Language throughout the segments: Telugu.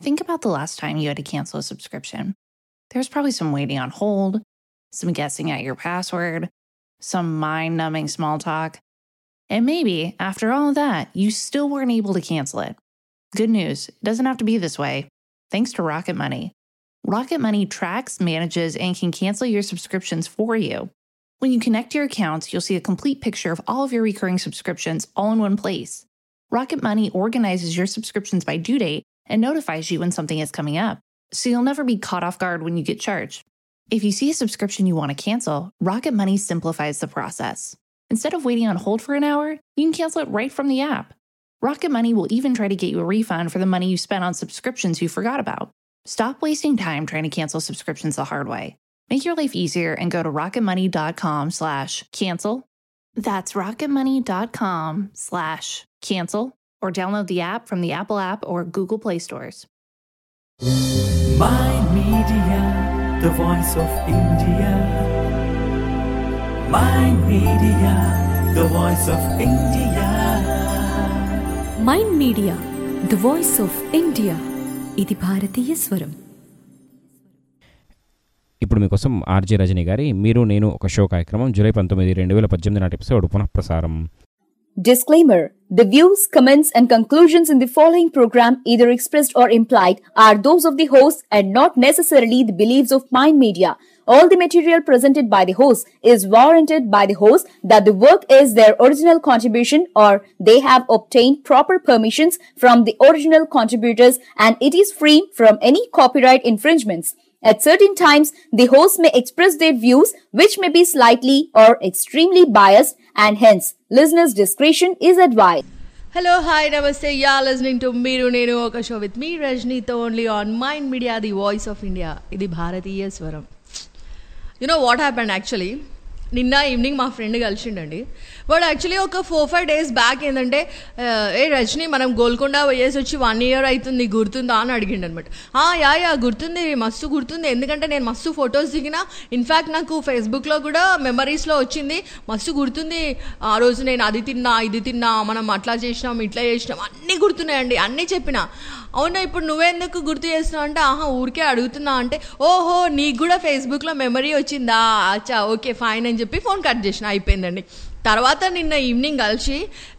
think about the last time you had to cancel a subscription. There was probably some waiting on hold, some guessing at your password, some mind numbing small talk. And maybe, after all of that, you still weren't able to cancel it. Good news, it doesn't have to be this way. Thanks to Rocket Money. Rocket Money tracks, manages, and can cancel your subscriptions for you. When you connect your accounts, you'll see a complete picture of all of your recurring subscriptions all in one place. Rocket Money organizes your subscriptions by due date and notifies you when something is coming up, so you'll never be caught off guard when you get charged. If you see a subscription you want to cancel, Rocket Money simplifies the process. Instead of waiting on hold for an hour, you can cancel it right from the app. Rocket Money will even try to get you a refund for the money you spent on subscriptions you forgot about. Stop wasting time trying to cancel subscriptions the hard way. Make your life easier and go to rocketmoney.com slash cancel. That's rocketmoney.com slash cancel or download the app from the Apple app or Google Play stores. My Media, the voice of India. My Media, the voice of India. Mind media the voice of India ఇది భారతీయ స్వరం ఇప్పుడు మీకోసం ఆర్జే రజనీ గారి మీరు నేను ఒక షో కార్యక్రమం జూలై పంతొమ్మిది రెండు వేల పద్దెనిమిది నాటి ఎపిసోడ్ పునఃప్రసారం Disclaimer The views, comments, and conclusions in the following program, either expressed or implied, are those of the host and not necessarily the beliefs of Mind Media. All the material presented by the host is warranted by the host that the work is their original contribution or they have obtained proper permissions from the original contributors and it is free from any copyright infringements. At certain times, the host may express their views which may be slightly or extremely biased and hence listeners' discretion is advised. Hello hi నమస్తే యా లిస్నింగ్ టు మీరు నేను ఒక షో విత్ మీ రజనీతో only on Mind media the voice of India ఇది భారతీయ స్వరం you know what happened actually నిన్న ఈవినింగ్ మా ఫ్రెండ్ కలిసిండండి వాడు యాక్చువల్లీ ఒక ఫోర్ ఫైవ్ డేస్ బ్యాక్ ఏంటంటే ఆ, ఏ రజని మనం గోల్కొండ పోయేసి వచ్చి వన్ ఇయర్ అవుతుంది గుర్తుందా అని అడిగిండు అనమాట యా యా గుర్తుంది మస్తు గుర్తుంది ఎందుకంటే నేను మస్తు ఫొటోస్ దిగిన ఇన్ఫ్యాక్ట్ నాకు ఫేస్బుక్లో కూడా మెమరీస్లో వచ్చింది మస్తు గుర్తుంది ఆ రోజు నేను అది తిన్నా ఇది తిన్నా మనం అట్లా చేసినాం ఇట్లా చేసినాం అన్నీ గుర్తున్నాయండి అన్నీ చెప్పిన అవునా ఇప్పుడు నువ్వెందుకు గుర్తు చేస్తున్నావు అంటే ఆహా ఊరికే అడుగుతున్నా అంటే ఓహో నీకు కూడా ఫేస్బుక్లో మెమరీ వచ్చిందా అచ్చా ఓకే ఫైన్ అని చెప్పి ఫోన్ కట్ చేసిన అయిపోయిందండి తర్వాత నిన్న ఈవినింగ్ కలిసి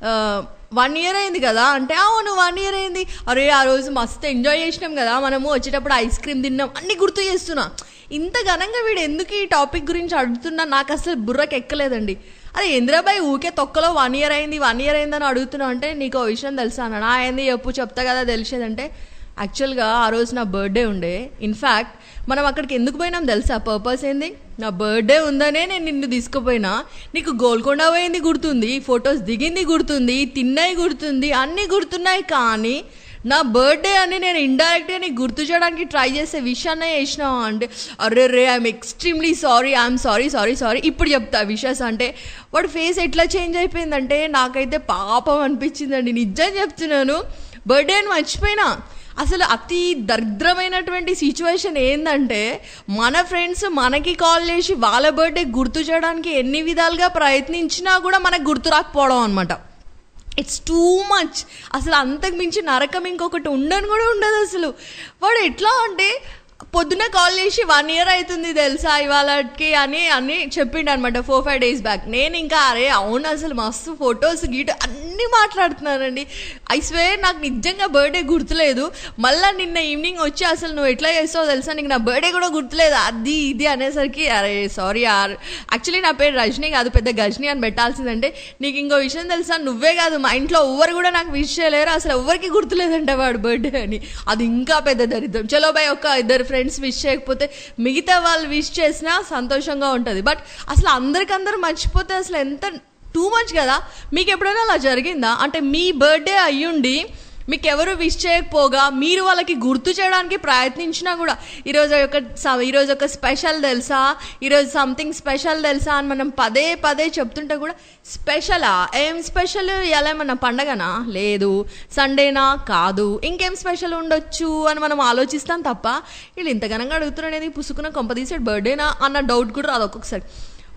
వన్ ఇయర్ అయింది కదా అంటే అవును వన్ ఇయర్ అయింది అరే ఆ రోజు మస్తు ఎంజాయ్ చేసినాం కదా మనము వచ్చేటప్పుడు ఐస్ క్రీమ్ తిన్నాం అన్నీ గుర్తు చేస్తున్నా ఇంత ఘనంగా వీడు ఎందుకు ఈ టాపిక్ గురించి అడుగుతున్నా నాకు అసలు బుర్రకి ఎక్కలేదండి అరే ఇంద్రాబాయ్ ఊకే తొక్కలో వన్ ఇయర్ అయింది వన్ ఇయర్ అయిందని అడుగుతున్నావు అంటే నీకు ఓ విషయం తెలుసా అన్నాడు ఆ ఏంది చెప్పు చెప్తా కదా తెలిసేదంటే యాక్చువల్గా ఆ రోజు నా బర్త్డే ఉండే ఇన్ఫ్యాక్ట్ మనం అక్కడికి ఎందుకు పోయినాం తెలుసా పర్పస్ ఏంది నా బర్త్డే ఉందనే నేను నిన్ను తీసుకుపోయినా నీకు గోల్కొండ పోయింది గుర్తుంది ఫొటోస్ దిగింది గుర్తుంది తిన్నాయి గుర్తుంది అన్నీ గుర్తున్నాయి కానీ నా బర్త్డే అని నేను ఇండైరెక్ట్గా నీకు గుర్తు చేయడానికి ట్రై చేసే విషయాన్నే చేసినావా అంటే అరే రే I'm extremely sorry I'm sorry sorry sorry ఇప్పుడు చెప్తా విషయస్ అంటే వాడు ఫేస్ ఎట్లా చేంజ్ అయిపోయిందంటే నాకైతే పాపం అనిపించిందండి నిజం చెప్తున్నాను బర్త్డే అని మర్చిపోయినా అసలు అతి దరిద్రమైనటువంటి సిచ్యువేషన్ ఏంటంటే మన ఫ్రెండ్స్ మనకి కాల్ చేసి వాళ్ళ బర్త్డే గుర్తు చేయడానికి ఎన్ని విధాలుగా ప్రయత్నించినా కూడా మనకు గుర్తు రాకపోవడం అనమాట ఇట్స్ టూ మచ్ అసలు అంతకు మించి నరకం ఇంకొకటి ఉండని కూడా ఉండదు అసలు వాడు ఎట్లా అంటే పొద్దున కాల్ చేసి వన్ ఇయర్ అవుతుంది తెలుసా ఇవాళకి అని అని చెప్పిండు అనమాట ఫోర్ ఫైవ్ డేస్ బ్యాక్ నేను ఇంకా అరే అవును అసలు మస్తు ఫొటోస్ గీట అన్నీ మాట్లాడుతున్నానండి ఐ స్వేర్ నాకు నిజంగా బర్త్డే గుర్తులేదు మళ్ళీ నిన్న ఈవినింగ్ వచ్చి అసలు నువ్వు ఎట్లా చేస్తావో తెలుసా నీకు నా బర్త్డే కూడా గుర్తులేదు అది ఇది అనేసరికి అరే సారీ యార్ యాక్చువల్లీ నా పేరు రజనీ కాదు పెద్ద గజని అని పెట్టాల్సిందంటే నీకు ఇంకో విషయం తెలుసా నువ్వే కాదు మా ఇంట్లో ఎవ్వరు కూడా నాకు విష్ చేయలేరు అసలు ఎవరికి గుర్తులేదంట వాడు బర్త్డే అని అది ఇంకా పెద్ద దరిద్రం చలో బాయ్ ఒక ఇద్దరు ఫ్రెండ్స్ విష్ చేయకపోతే మిగతా వాళ్ళు విష్ చేసినా సంతోషంగా ఉంటుంది బట్ అసలు అందరికందరూ మర్చిపోతే అసలు ఎంత టూ మచ్ కదా మీకు ఎప్పుడైనా అలా జరిగిందా అంటే మీ బర్త్డే అయ్యుండి మీకు ఎవరు విష్ చేయకపోగా మీరు వాళ్ళకి గుర్తు చేయడానికి ప్రయత్నించినా కూడా ఈరోజు ఒక స- ఈరోజు ఒక స్పెషల్ తెలుసా ఈరోజు సంథింగ్ స్పెషల్ తెలుసా అని మనం పదే పదే చెప్తుంటే కూడా స్పెషలా ఏం స్పెషల్ ఎలా ఏమన్నా పండగనా లేదు సండేనా కాదు ఇంకేం స్పెషల్ ఉండొచ్చు అని మనం ఆలోచిస్తాం తప్ప వీళ్ళు ఇంత ఘనంగా అడుగుతున్నారు అనేది పుసుకున్న కొంపదీసాడు బర్త్డేనా అన్న డౌట్ కూడా రాదు ఒక్కొక్కసారి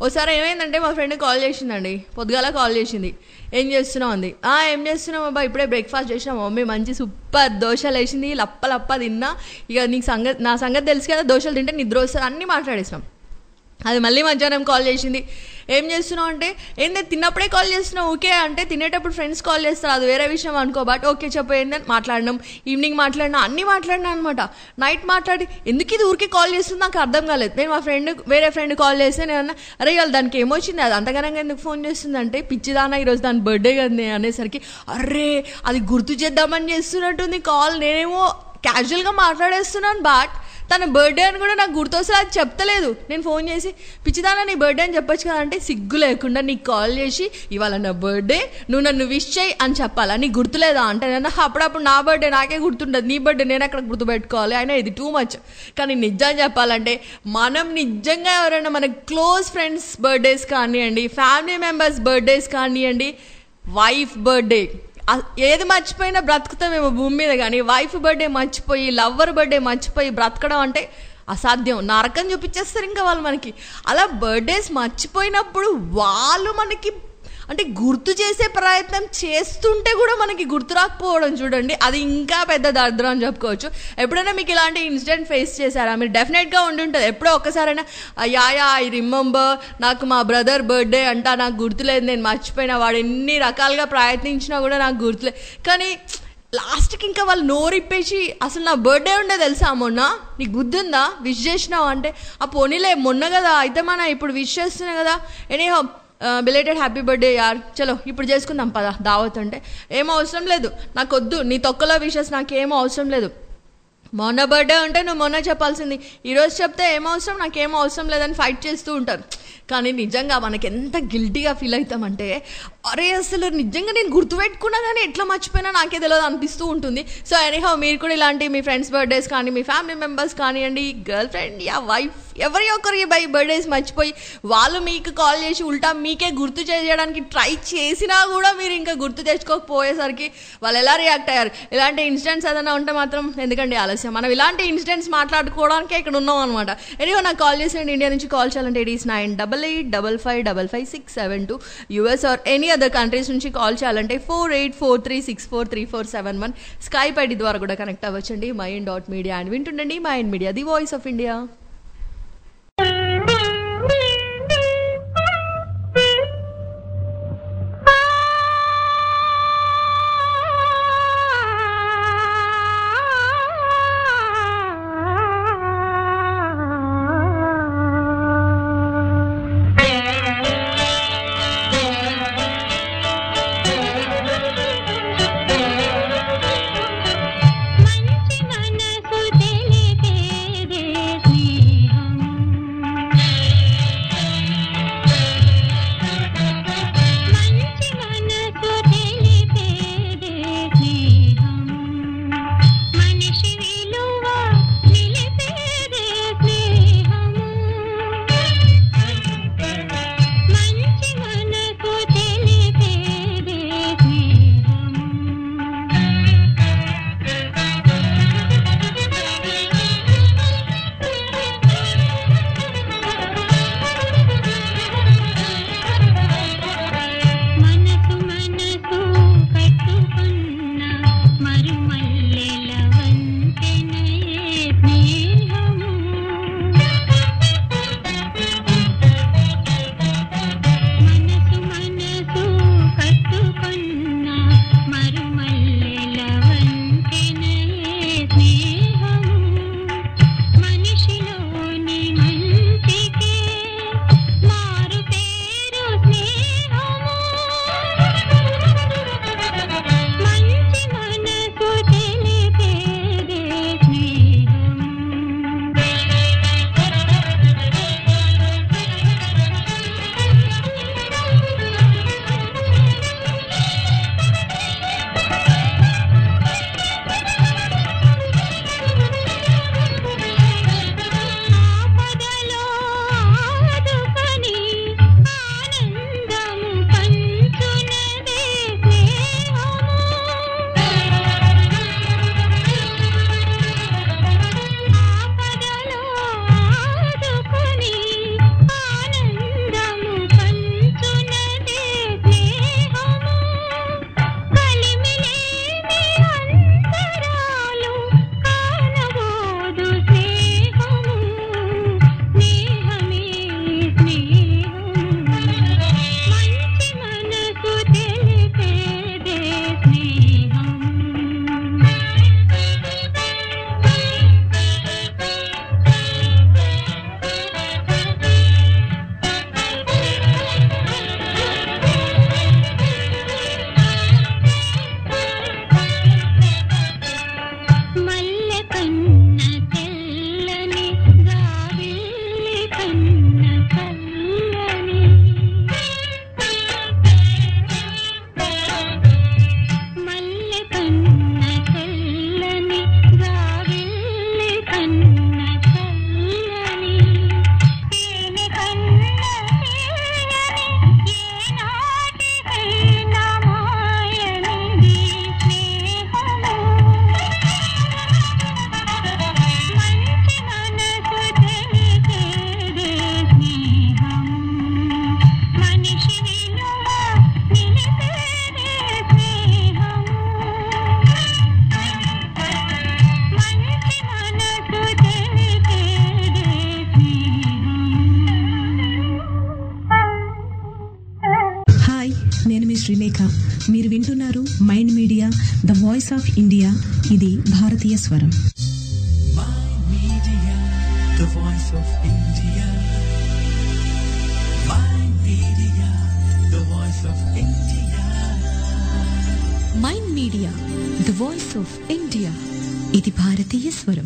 ఒకసారి ఏమైందంటే మా ఫ్రెండ్ కాల్ చేసిందండి పొద్దుగాల కాల్ చేసింది ఏం చేస్తున్నావు అంది "ఆ, ఏం చేస్తున్నావు అబ్బా ఇప్పుడే బ్రేక్ఫాస్ట్ చేసిన మా మమ్మీ మంచి సూపర్ దోశలు వేసింది లప్ప లప్ప తిన్నా ఇక నీకు సంగతి నా సంగతి తెలుసు కదా దోశలు తింటే నిద్ర వస్తుంది అన్నీ మాట్లాడేసినాం అది మళ్ళీ మధ్యాహ్నం కాల్ చేసింది ఏం చేస్తున్నావు అంటే ఏంది తిన్నప్పుడే కాల్ చేస్తున్నావు ఓకే అంటే తినేటప్పుడు ఫ్రెండ్స్ కాల్ చేస్తారు అది వేరే విషయం అనుకో బట్ ఓకే చెప్పు ఏందని మాట్లాడినాం ఈవినింగ్ మాట్లాడినా అన్నీ మాట్లాడినా అనమాట నైట్ మాట్లాడి ఎందుకు ఇది ఊరికే కాల్ చేస్తుంది నాకు అర్థం కాలేదు నేను మా ఫ్రెండ్ వేరే ఫ్రెండ్ కాల్ చేస్తే నేను అన్నా అరే వాళ్ళు దానికి ఏమొచ్చింది అది అంతగానంగా ఎందుకు ఫోన్ చేస్తుంది అంటే పిచ్చిదానా ఈరోజు దాని బర్త్డే కదా నేను అనేసరికి అర్రే అది గుర్తు చేద్దామని చేస్తున్నట్టుంది కాల్ నేనేమో క్యాజువల్గా మాట్లాడేస్తున్నాను బట్ తన బర్త్డే అని కూడా నాకు గుర్తొస్తే అది చెప్తలేదు నేను ఫోన్ చేసి పిచ్చిదానా నీ బర్త్డే అని చెప్పొచ్చు కదా అంటే సిగ్గు లేకుండా నీకు కాల్ చేసి ఇవాళ నా బర్త్డే నువ్వు నన్ను విష్ చేయి అని చెప్పాలా నీకు గుర్తులేదా అంటే నేను అప్పుడప్పుడు నా బర్త్డే నాకే గుర్తుండదు నీ బర్త్డే నేను అక్కడ గుర్తుపెట్టుకోవాలి అయినా ఇది టూ మచ్ కానీ నిజం చెప్పాలంటే మనం నిజంగా ఎవరైనా మన క్లోజ్ ఫ్రెండ్స్ బర్త్డేస్ కానివ్వండి ఫ్యామిలీ మెంబర్స్ బర్త్డేస్ కానివ్వండి వైఫ్ బర్త్డే ఆ- ఏది మర్చిపోయినా బ్రతుకుతామేమో భూమి మీద కానీ వైఫ్ బర్త్డే మర్చిపోయి లవ్వర్ బర్త్డే మర్చిపోయి బ్రతకడం అంటే అసాధ్యం నరకం చూపించేస్తారు ఇంకా వాళ్ళు మనకి అలా బర్త్డేస్ మర్చిపోయినప్పుడు వాళ్ళు మనకి అంటే గుర్తు చేసే ప్రయత్నం చేస్తుంటే కూడా మనకి గుర్తు రాకపోవడం చూడండి అది ఇంకా పెద్ద దరిద్రం అని చెప్పుకోవచ్చు ఎప్పుడైనా మీకు ఇలాంటి ఇన్సిడెంట్ ఫేస్ చేశారా మీరు డెఫినెట్గా ఉండి ఉంటుంది ఎప్పుడో ఒక్కసారైనా యా యా ఐ రిమెంబర్ నాకు మా బ్రదర్ బర్త్డే అంట నాకు గుర్తులేదు నేను మర్చిపోయినా వాడు ఎన్ని రకాలుగా ప్రయత్నించినా కూడా నాకు గుర్తులేదు కానీ లాస్ట్కి ఇంకా వాళ్ళు నోరిప్పేసి అసలు నా బర్త్డే ఉండే తెలుసా మొన్న నీకు బుద్ధి ఉందా విష్ చేసినావు అంటే ఆ పోనీలే మొన్న కదా అయితే మన ఇప్పుడు విష్ చేస్తున్నా కదా ఎనీహో బిలేటెడ్ హ్యాపీ బర్త్డే యార్ చలో ఇప్పుడు చేసుకుందాం పద దావత్ అంటే ఏం అవసరం లేదు నాకు వద్దు నీ తొక్కలో విషెస్ నాకేమో అవసరం లేదు మొన్న బర్త్డే ఉంటే నువ్వు మొన్న చెప్పాల్సింది ఈరోజు చెప్తే ఏం అవసరం నాకేం అవసరం లేదని ఫైట్ చేస్తూ ఉంటారు కానీ నిజంగా మనకి ఎంత గిల్టీగా ఫీల్ అవుతామంటే అరే అసలు నిజంగా నేను గుర్తుపెట్టుకున్నా కానీ ఎట్లా మర్చిపోయినా నాకే తెలియదు అనిపిస్తూ ఉంటుంది సో ఎనీహౌ మీరు కూడా ఇలాంటి మీ ఫ్రెండ్స్ బర్త్డేస్ కానీ మీ ఫ్యామిలీ మెంబర్స్ కానివ్వండి గర్ల్ ఫ్రెండ్ యా వైఫ్ ఎవరి ఒక్కరికి బై బర్త్డేస్ మర్చిపోయి వాళ్ళు మీకు కాల్ చేసి ఉల్టా మీకే గుర్తు చేయడానికి ట్రై చేసినా కూడా మీరు ఇంకా గుర్తు తెచ్చుకోకపోయేసరికి వాళ్ళు ఎలా రియాక్ట్ అయ్యారు ఇలాంటి ఇన్సిడెంట్స్ ఏదైనా ఉంటే మాత్రం ఎందుకండి ఆలస్యం మనం ఇలాంటి ఇన్సిడెంట్స్ మాట్లాడుకోవడానికే ఇక్కడ ఉన్నాం అనమాట ఎనివో నాకు కాల్ చేసేయండి ఇండియా నుంచి కాల్ చేయాలంటే it is nine double eight double five double five six seven two US or any other countries నుంచి కాల్ చేయాలంటే four eight four three six four three four seven one Skype ID ద్వారా కూడా కనెక్ట్ అవ్వచ్చండి మైండ్ డాట్ మీడియా అండ్ వింటుండండి mind media the voice of India మంచి మనసు తెలిపేదే స్నేహం మీరు వింటున్నారు mind media the voice of India ఇది భారతీయ స్వరం Mind Media, the voice of India. Mind Media, the voice of India. Mind media the voice of India ఇది భారతీయ స్వరం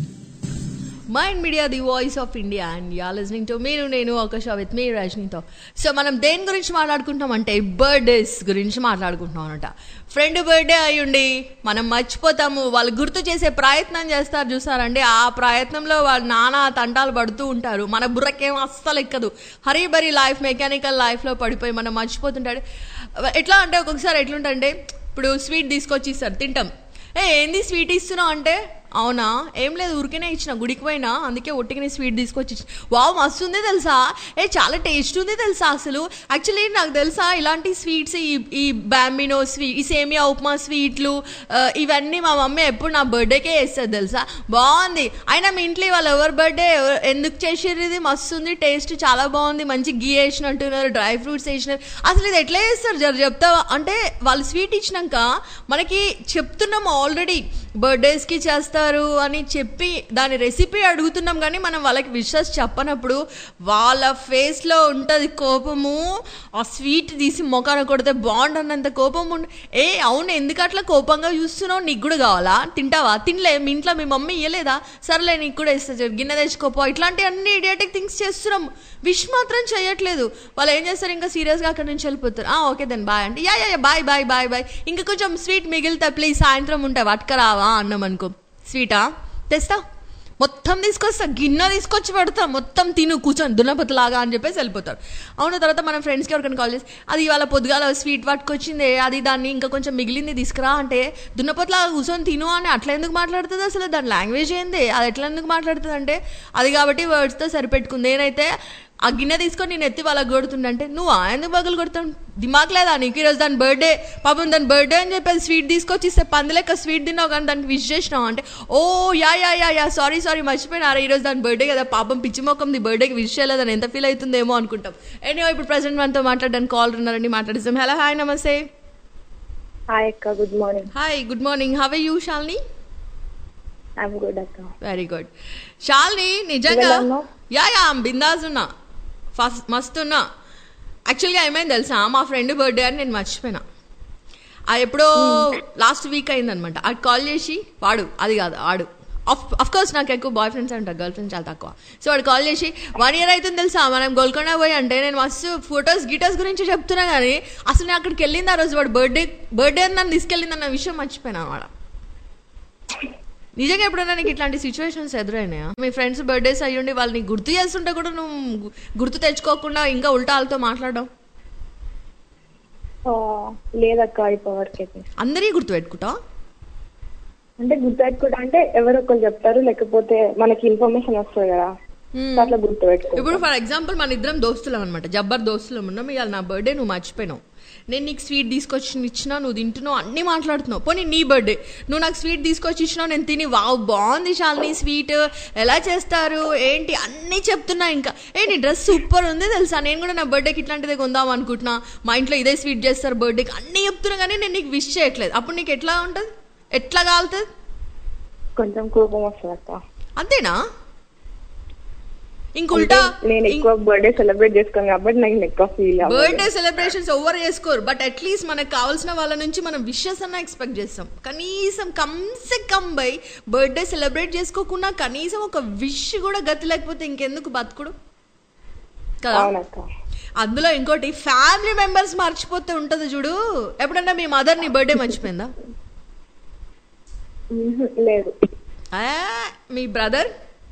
mind media the voice of India and yeah listening to మీరు నేను ఒక షో విత్ మీ రజనీతో సో మనం దేని గురించి మాట్లాడుకుంటాం అంటే బర్త్డేస్ గురించి మాట్లాడుకుంటున్నాం అనమాట ఫ్రెండ్ బర్త్డే అయ్యుండి మనం మర్చిపోతాము వాళ్ళు గుర్తు చేసే ప్రయత్నం చేస్తారు చూసారండి ఆ ప్రయత్నంలో వాళ్ళు నానా తంటాలు పడుతూ ఉంటారు మన బుర్రకేం అస్సలు ఎక్కదు హరీ బరీ లైఫ్ మెకానికల్ లైఫ్లో పడిపోయి మనం మర్చిపోతుంటాడు ఎట్లా అంటే ఒక్కొక్కసారి ఎట్లుంటే ఇప్పుడు స్వీట్ తీసుకొచ్చి ఇస్తారు తింటాం ఏ ఏంది స్వీట్ ఇస్తున్నావు అంటే అవునా ఏం లేదు ఊరికేనే ఇచ్చిన గుడికి పోయినా అందుకే ఒట్టిగానే స్వీట్ తీసుకొచ్చి ఇచ్చిన వావ్ మస్తు ఉంది తెలుసా ఏ చాలా టేస్ట్ ఉంది తెలుసా అసలు యాక్చువల్లీ నాకు తెలుసా ఇలాంటి స్వీట్స్ ఈ ఈ బ్యాంబినో స్వీట్ ఈ సేమియా ఉప్మా స్వీట్లు ఆ, ఇవన్నీ మా మమ్మీ ఎప్పుడు నా బర్త్డేకే వేస్తుంది తెలుసా బాగుంది అయినా మీ ఇంట్లో వాళ్ళు ఎవరి బర్త్డే ఎందుకు చేసారు ఇది మస్తు ఉంది టేస్ట్ చాలా బాగుంది మంచి గీ వేసినట్టున్నారు డ్రై ఫ్రూట్స్ వేసినారు అసలు ఇది ఎట్లా చేస్తారు జర చెప్తావా అంటే వాళ్ళు స్వీట్ ఇచ్చినాక మనకి చెప్తున్నాం ఆల్రెడీ బర్త్డేస్కి చేస్తారు అని చెప్పి దాని రెసిపీ అడుగుతున్నాం కానీ మనం వాళ్ళకి విషెస్ చెప్పనప్పుడు వాళ్ళ ఫేస్లో ఉంటుంది కోపము ఆ స్వీట్ తీసి మొఖాన కొడితే బాగుండన్నంత కోపం ఉండి ఏ అవును ఎందుకు అట్లా కోపంగా చూస్తున్నావు నీకు కూడా కావాలా తింటావా తినలే మీ ఇంట్లో మీ మమ్మీ ఇయ్యలేదా సర్లే నీకు కూడా ఇస్తా చెప్పు. గిన్నె తెచ్చుకోపో ఇట్లాంటి అన్ని ఇడియాటిక్ థింగ్స్ చేస్తున్నాం విష్ మాత్రం చేయట్లేదు వాళ్ళు ఏం చేస్తారు ఇంకా సీరియస్గా అక్కడి నుంచి వెళ్ళిపోతారు ఆ ఓకే దెన్ బాయ్ అంటే yeah yeah bye bye bye bye ఇంకా కొంచెం స్వీట్ మిగిలితే ప్లీజ్ సాయంత్రం ఉంటే పట్టుకరావా అన్నాం అనుకో స్వీటా తెస్తా మొత్తం తీసుకొస్తా గిన్నె తీసుకొచ్చి పెడతా మొత్తం తిను కూర్చొని దున్నపతిలాగా అని చెప్పేసి వెళ్ళిపోతారు అవును తర్వాత మన ఫ్రెండ్స్కి ఎవరికైనా కాల్ చేసి అది ఇవాళ పొద్దుగాల స్వీట్ పట్టుకొచ్చింది అది దాన్ని ఇంకా కొంచెం మిగిలింది తీసుకురా అంటే దున్నపతిలాగా కూర్చొని తిను అని అట్లా ఎందుకు మాట్లాడుతుంది అసలు దాని లాంగ్వేజ్ ఏంది అది ఎట్లా ఎందుకు మాట్లాడుతుంది అంటే అది కాబట్టి వర్డ్స్తో సరిపెట్టుకుంది నేనైతే ఆ గిన్నె తీసుకొని నేను ఎత్తి వాళ్ళకి కొడుతుండంటే నువ్వు ఆ ఎందుకు బగలు కొడతావు దిమాక్ లేదా నీకు ఈరోజు దాని బర్త్డే పాపం దాని బర్త్డే అని చెప్పేసి స్వీట్ తీసుకొచ్చి ఇస్తే పందిలేక స్వీట్ తిన్నావు కానీ దానికి విష్ చేసినావు అంటే ఓ yeah yeah yeah yeah sorry sorry మర్చిపోయినారా ఈరోజు దాని బర్త్డే కదా పాపం పిచ్చి మొక్కం ది బర్త్డేకి విష్ చేయలేదని ఎంత ఫీల్ అవుతుందేమో అనుకుంటాం ఎనీవో ఇప్పుడు ప్రెసెంట్ మనతో మాట్లాడడానికి కాల్ ఉన్నారండి మాట్లాడిస్తాం హలో హాయ్ నమస్తే హాయ్ అక్క good morning hi good morning how you Shalini I'm good అక్క వెరీ గుడ్ షాల్ని నిజంగా ఎలా ఉన్నావ్? యా యా బిందాస్ ఉన్నా ఫస్ట్ మస్తు ఉన్నా యాక్చువల్గా ఏమైంది తెలుసా మా ఫ్రెండ్ బర్త్డే అని నేను మర్చిపోయినా అది ఎప్పుడో లాస్ట్ వీక్ అయిందనమాట అది కాల్ చేసి వాడు అది కాదు ఆడు అఫ్ కోర్స్ నాకు ఎక్కువ బాయ్ ఫ్రెండ్స్ ఉంటారు గర్ల్ ఫ్రెండ్స్ చాలా తక్కువ సో వాడు కాల్ చేసి వన్ ఇయర్ అవుతుంది తెలుసా మనం గోల్కొండ పోయి అంటే నేను మస్తు ఫొటోస్ గిటోస్ గురించి చెప్తున్నా కానీ అసలు నేను అక్కడికి వెళ్ళింది ఆ రోజు వాడు బర్త్డే బర్త్డే అని నన్ను తీసుకెళ్ళింది అన్న విషయం మర్చిపోయినా వాడు నిజంగా ఎప్పుడైనా నీకు ఇట్లాంటి సిచ్యువేషన్స్ ఎదురైనాయా మీ ఫ్రెండ్స్ బర్త్డేస్ అయ్యుండి వాళ్ళని గుర్తు చేస్తుంటే కూడా నువ్వు గు- గుర్తు తెచ్చుకోకుండా ఇంకా ఉల్టా వాళ్ళతో మాట్లాడడం ఆ, లేదక్క ఇప్పటివరకు అయితే అందరినీ గుర్తు పెట్టుకుంటా అంటే గుర్తుపెట్టుకుంటా అంటే ఎవరో ఒకరు చెప్తారు లేకపోతే మనకి ఇన్ఫర్మేషన్ వస్తుంది కదా సో అట్లా గుర్తుపెట్టుకో ఇప్పుడు ఫర్ ఎగ్జాంపుల్ మన ఇద్దరం దోస్తులం అనమాట జబ్బర్ దోస్తులం ఉన్నాం ఇవాళ నా బర్త్డే నువ్వు మర్చిపోయినావు నేను నీకు స్వీట్ తీసుకొచ్చి ఇచ్చినా నువ్వు తింటున్నావు అన్నీ మాట్లాడుతున్నావు పోనీ నీ బర్త్డే నువ్వు నాకు స్వీట్ తీసుకొచ్చి ఇచ్చినావు నేను తిని వావ్ బాగుంది శాలిని స్వీట్ ఎలా చేస్తారు ఏంటి అన్నీ చెప్తున్నా ఇంకా ఏ నీ డ్రెస్ సూపర్ ఉంది తెలుసా నేను కూడా నా బర్త్డేకి ఇట్లాంటిదే కొందాం అనుకుంటున్నా మా ఇంట్లో ఇదే స్వీట్ చేస్తారు బర్త్డేకి అన్నీ చెప్తున్నా కానీ నేను నీకు విష్ చేయట్లేదు అప్పుడు నీకు ఎట్లా ఉంటుంది ఎట్లా కాలుతుంది కొంచెం కోపం వస్తుంది అక్క అంతేనా ఇంకుల్టా నేను ఎక్కువ బర్త్డే సెలబ్రేట్ చేసుకోను కాబట్టి నాకు ఎక్కువ ఫీల్ బర్త్డే సెలబ్రేషన్స్ ఓవర్ చేసుకోరు బట్ అట్లీస్ట్ మనకు కావాల్సిన వాళ్ళ నుంచి మనం విషెస్ అన్న ఎక్స్పెక్ట్ చేస్తాం కనీసం కమ్సే కమ్ బై బర్త్డే సెలబ్రేట్ చేసుకోకుండా కనీసం ఒక విష్ కూడా గతి లేకపోతే ఇంకెందుకు బతుకుడు కదా అవునక్క అందులో ఇంకోటి ఫ్యామిలీ మెంబర్స్ మర్చిపోతే ఉంటుంది చూడు ఎప్పుడన్నా మీ మదర్ నీ బర్త్డే మర్చిపోయిందా మ్మ్, లేదు ఆ, మీ బ్రదర్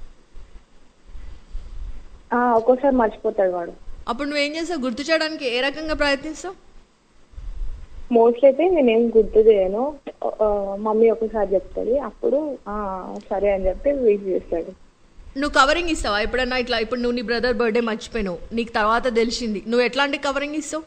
ఆ, ఒక్కోసారి మర్చిపోతాడు వాడు అప్పుడు నువ్వేం చేస్తావు గుర్తు చేయడానికి ఏ రకంగా ప్రయత్నిస్తావు మోస్ట్లీ అయితే నేనేం గుర్తు చేయను ఆ, మమ్మీ ఒకసారి చెప్తుంది అప్పుడు ఆ, సరే అని చెప్పి వెయిట్ చేస్తాడు నువ్వు కవరింగ్ ఇస్తావా ఎప్పుడన్నా ఇట్లా ఇప్పుడు నువ్వు నీ బ్రదర్ బర్త్డే మర్చిపోయినావు నీకు తర్వాత తెలిసింది నువ్వు ఎట్లాంటి కవరింగ్ ఇస్తావు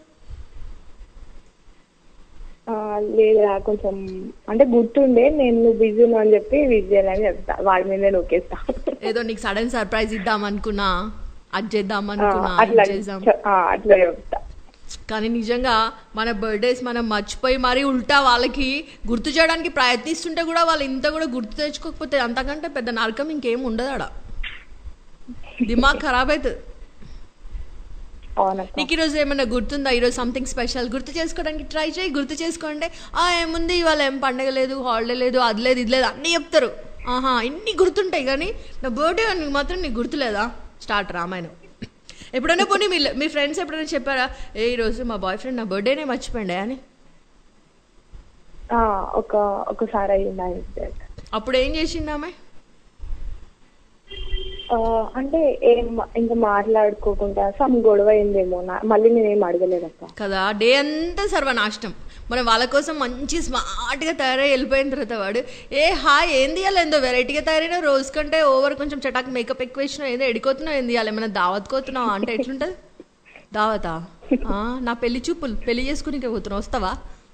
ఆ, లేదురా కొంచెం అంటే గుర్తుండే నేను నువ్వు బిజీ ఉన్నావు అని చెప్పి విజ్ చేయాలని చెప్తా వాడి మీద నొక్కేస్తా ఏదో నీకు సడన్ సర్ప్రైజ్ ఇద్దాం అనుకున్నా అది చేద్దాం ఆ, అనుకున్నా అట్లా ఇది చేద్దాం ఆ, అట్లా చెప్తా కానీ నిజంగా మన బర్త్డేస్ మనం మర్చిపోయి మరీ ఉల్టా వాళ్ళకి గుర్తు చేయడానికి ప్రయత్నిస్తుంటే కూడా వాళ్ళు ఇంత కూడా గుర్తు తెచ్చుకోకపోతే అంతకంటే పెద్ద నరకం ఇంకేం ఉండదు ఆడ దిమాగ్ ఖరాబ్ అవుతుంది అవునక్క నీకు ఈరోజు ఏమైనా గుర్తుందా ఈరోజు సంథింగ్ స్పెషల్ గుర్తు చేసుకోవడానికి ట్రై చేయి గుర్తు చేసుకోండి ఆ ఏముంది ఇవాళ ఏం పండగ లేదు హాలిడే లేదు అది లేదు ఇది లేదు అన్నీ చెప్తారు ఆహా ఇన్ని గుర్తుంటాయి కానీ నా బర్త్డే అని మాత్రం నీకు గుర్తులేదా స్టార్ట్ రామాయణం ఎప్పుడైనా పోనీ మీ మీ ఫ్రెండ్స్ ఎప్పుడైనా చెప్పారా ఏ ఈరోజు మా బాయ్ ఫ్రెండ్ నా బర్త్డేనే మర్చిపోండే అని ఆ, ఒక ఒకసారి అయ్యింది ఆ ఇన్సిడెంట్ అప్పుడు ఏం చేసింది ఆమె ఆ, అంటే ఏం ఇంకా మాట్లాడుకోకుండా సమ్ గొడవ అయిందేమో నా- మళ్ళీ నేనేం అడగలేదక్క కదా డే అంతా సర్వనాశనం మనం వాళ్ళ కోసం మంచి స్మార్ట్గా తయారై వెళ్ళిపోయిన తర్వాత వాడు ఏ హాయ్ ఏం తీయాలి ఏందో వెరైటీగా తయారైన రోజు కంటే ఓవర్ కొంచెం చటాక్ మేకప్ ఎక్కువ వేసినా ఏదో ఎడిపోతున్నావు ఏం తీయాలి ఏమైనా దావత్ కోతున్నావా అంటే ఎట్లుంటుంది దావతా ఆ, నా పెళ్లి చూపులు పెళ్లి చేసుకుని పోతున్నావు వస్తావా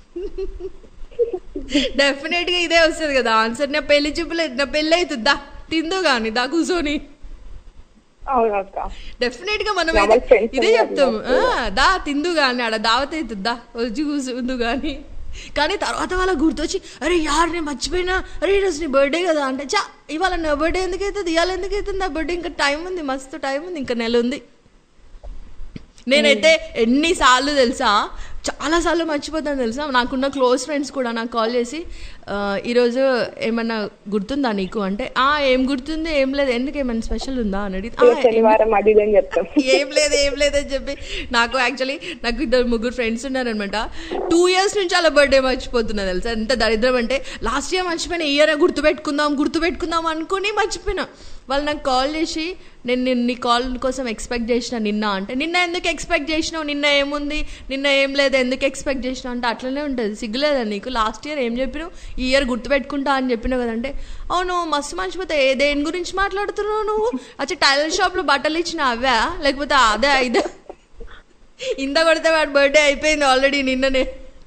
డెఫినెట్గా ఇదే వస్తుంది కదా ఆన్సర్ నా పెళ్లి చూపులు నా పెళ్ళి అవుతుందా తిందో కానీ దా కూర్చొని అవునక్క డెఫినెట్ గా మనం మామూలు ఇదే- friends ఇదే ఉన్నారు చెప్తాం ఆ, దా తిందు గాని ఆడ దావత్ అవుతుందా వచ్చి కూర్చుందు గాని కానీ తర్వాత వాళ్ళ గుర్తొచ్చి అరే యార్ నేను మర్చిపోయినా అరే ఈరోజు నీ బర్త్డే కదా అంటే చా ఇవాళ నా బర్త్డే ఎందుకు అవుతుంది ఇవాళ ఎందుకు అవుతుంది నా బర్త్డే ఇంకా టైం ఉంది మస్తు టైం ఉంది ఇంకా నెల ఉంది నేనైతే ఎన్నిసార్లు తెలుసా చాలా సార్లు మర్చిపోతాను తెలుసా నాకున్న క్లోజ్ ఫ్రెండ్స్ కూడా నాకు కాల్ చేసి "ఆ, ఈరోజు ఏమన్నా గుర్తుందా నీకు అంటే ఆ ఏం గుర్తుంది ఏం లేదు ఎందుకు ఏమైనా స్పెషల్ ఉందా అని అడిగితే "ఆ, ఏ శనివారం అది ఇది అని చెప్తాం ఏం లేదు ఏం లేదు అని చెప్పి నాకు యాక్చువల్లీ నాకు ఇద్దరు ముగ్గురు ఫ్రెండ్స్ ఉన్నారనమాట టూ ఇయర్స్ నుంచి అలా బర్త్డే మర్చిపోతున్నా తెలుసా ఎంత దరిద్రం అంటే లాస్ట్ ఇయర్ మర్చిపోయినా ఈ ఇయర్ గుర్తు పెట్టుకుందాం గుర్తు పెట్టుకుందాం అనుకుని మర్చిపోయినా వాళ్ళు నాకు కాల్ చేసి నేను నిన్న నీ కాల్ కోసం ఎక్స్పెక్ట్ చేసిన నిన్న అంటే నిన్న ఎందుకు ఎక్స్పెక్ట్ చేసినావు నిన్న ఏముంది నిన్న ఏం లేదు ఎందుకు ఎక్స్పెక్ట్ చేసినావు అంటే అట్లనే ఉంటుంది సిగ్గులేదా నీకు లాస్ట్ ఇయర్ ఏం చెప్పినావు ఈ ఇయర్ గుర్తుపెట్టుకుంటా అని చెప్పినావు కదంటే అవును మస్తు మర్చిపోతే ఏ దేని గురించి మాట్లాడుతున్నావు నువ్వు అచ్చా టైలర్ షాప్లో బట్టలు ఇచ్చిన అవా లేకపోతే అదే ఇదే ఇంత కొడితే వాడి బర్త్డే అయిపోయింది ఆల్రెడీ నిన్ననే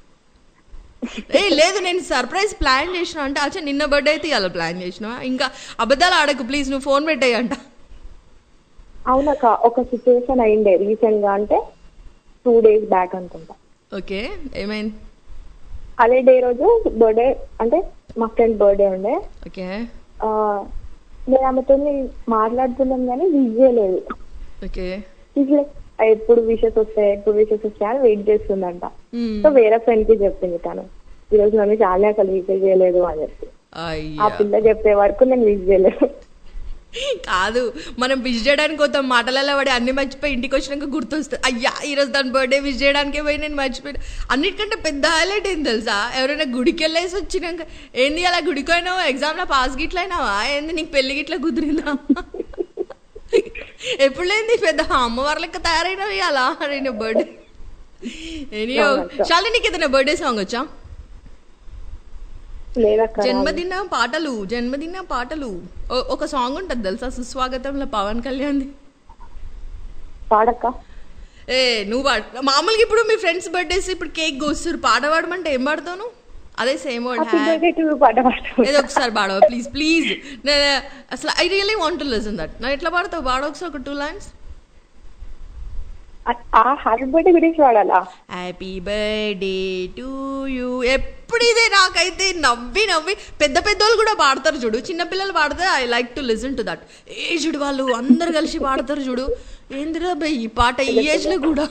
ఏ లేదు నేను సర్ప్రైజ్ ప్లాన్ చేసిన అంటే అచ్చా నిన్న బర్త్డే అయితే ఇలా ప్లాన్ చేసినా ఇంకా అబద్ధాలు ఆడకు ప్లీజ్ నువ్వు ఫోన్ పెట్టేయి అంట అవునక్క ఒక సిచ్యువేషన్ అయిండే రీసెంట్ గా అంటే టూ డేస్ బ్యాక్ అనుకుంటా ఓకే ఏమైంది అదే డే రోజు బర్త్డే అంటే మా ఫ్రెండ్ బర్త్డే ఉండే ఓకే ఆ, నేను ఆమెతో మాట్లాడుతున్నాం కానీ విజ్ చేయలేదు ఓకే She's like, ఎప్పుడు విషెస్ వస్తాయి ఎప్పుడు విషెస్ వస్తాయి అని వెయిట్ చేస్తుందంట Hmm. సో వేరే ఫ్రెండ్ కి చెప్పింది తను ఈ రోజు నన్ను చాలా అసలు విష్ చేయలేదు అని చెప్పి ఆ అయ్యా పిల్ల చెప్పే వరకు నేను విష్ చేయలేదు కాదు మనం విష్ చేయడానికి పోతాం మాటలలో పడి అన్ని మర్చిపోయి ఇంటికి వచ్చినాక గుర్తొస్తుంది అయ్యా ఈరోజు దాని బర్త్డే విష్ చేయడానికే పోయి నేను మర్చిపోయినా అన్నిటికంటే పెద్ద హైలైట్ ఏంది తెలుసా ఎవరైనా గుడికి వెళ్ళేసి వచ్చినాక ఏంది అలా గుడికి అయినావా ఎగ్జామ్లో పాస్ గిట్లయినావా ఏంది నీకు పెళ్లి గిట్ల కుదిరిందా ఎప్పుడు లేని పెద్ద అమ్మవారి లెక్క తయారైనవి అలా నేను బర్త్డే ఎనీయో చాలా నీకు ఏదైనా బర్త్డే సాంగ్ వచ్చా లేదక్క జన్మదిన పాటలు జన్మదిన పాటలు ఓ- ఒక సాంగ్ ఉంటుంది తెలుసా సుస్వాగతంలో పవన్ కళ్యాణ్ పాడక్క ఏ నువ్వు పాడ మామూలుగా ఇప్పుడు మీ ఫ్రెండ్స్ బర్త్డేస్ ఇప్పుడు కేక్ కోస్తారు పాట పాడమంటే ఏం పాడతావు నువ్వు? అదే సేమ్ హ్యాపీ బర్త్డే టు పాట పాడతావు ఏదో ఒకసారి పాడవా ప్లీజ్ ప్లీజ్ నేను అసలు I really want to listen that నా ఎట్లా పాడతావు పాడ ఒకసారి ఒక టూ లైన్స్ ఆ హ్యాపీ బర్త్డే గురించి పాడాలా హ్యాపీ బర్త్డే టు యూ ఎప్పుడు ఇదే నాకైతే నవ్వి నవ్వి పెద్ద పెద్దోళ్ళు కూడా పాడతారు చూడు చిన్నపిల్లలు పాడితే I like to listen to that aged వాళ్ళు అందరు కలిసి పాడతారు చూడు ఏందిరా బై ఈ పాట ఈ ఏజ్ లో కూడా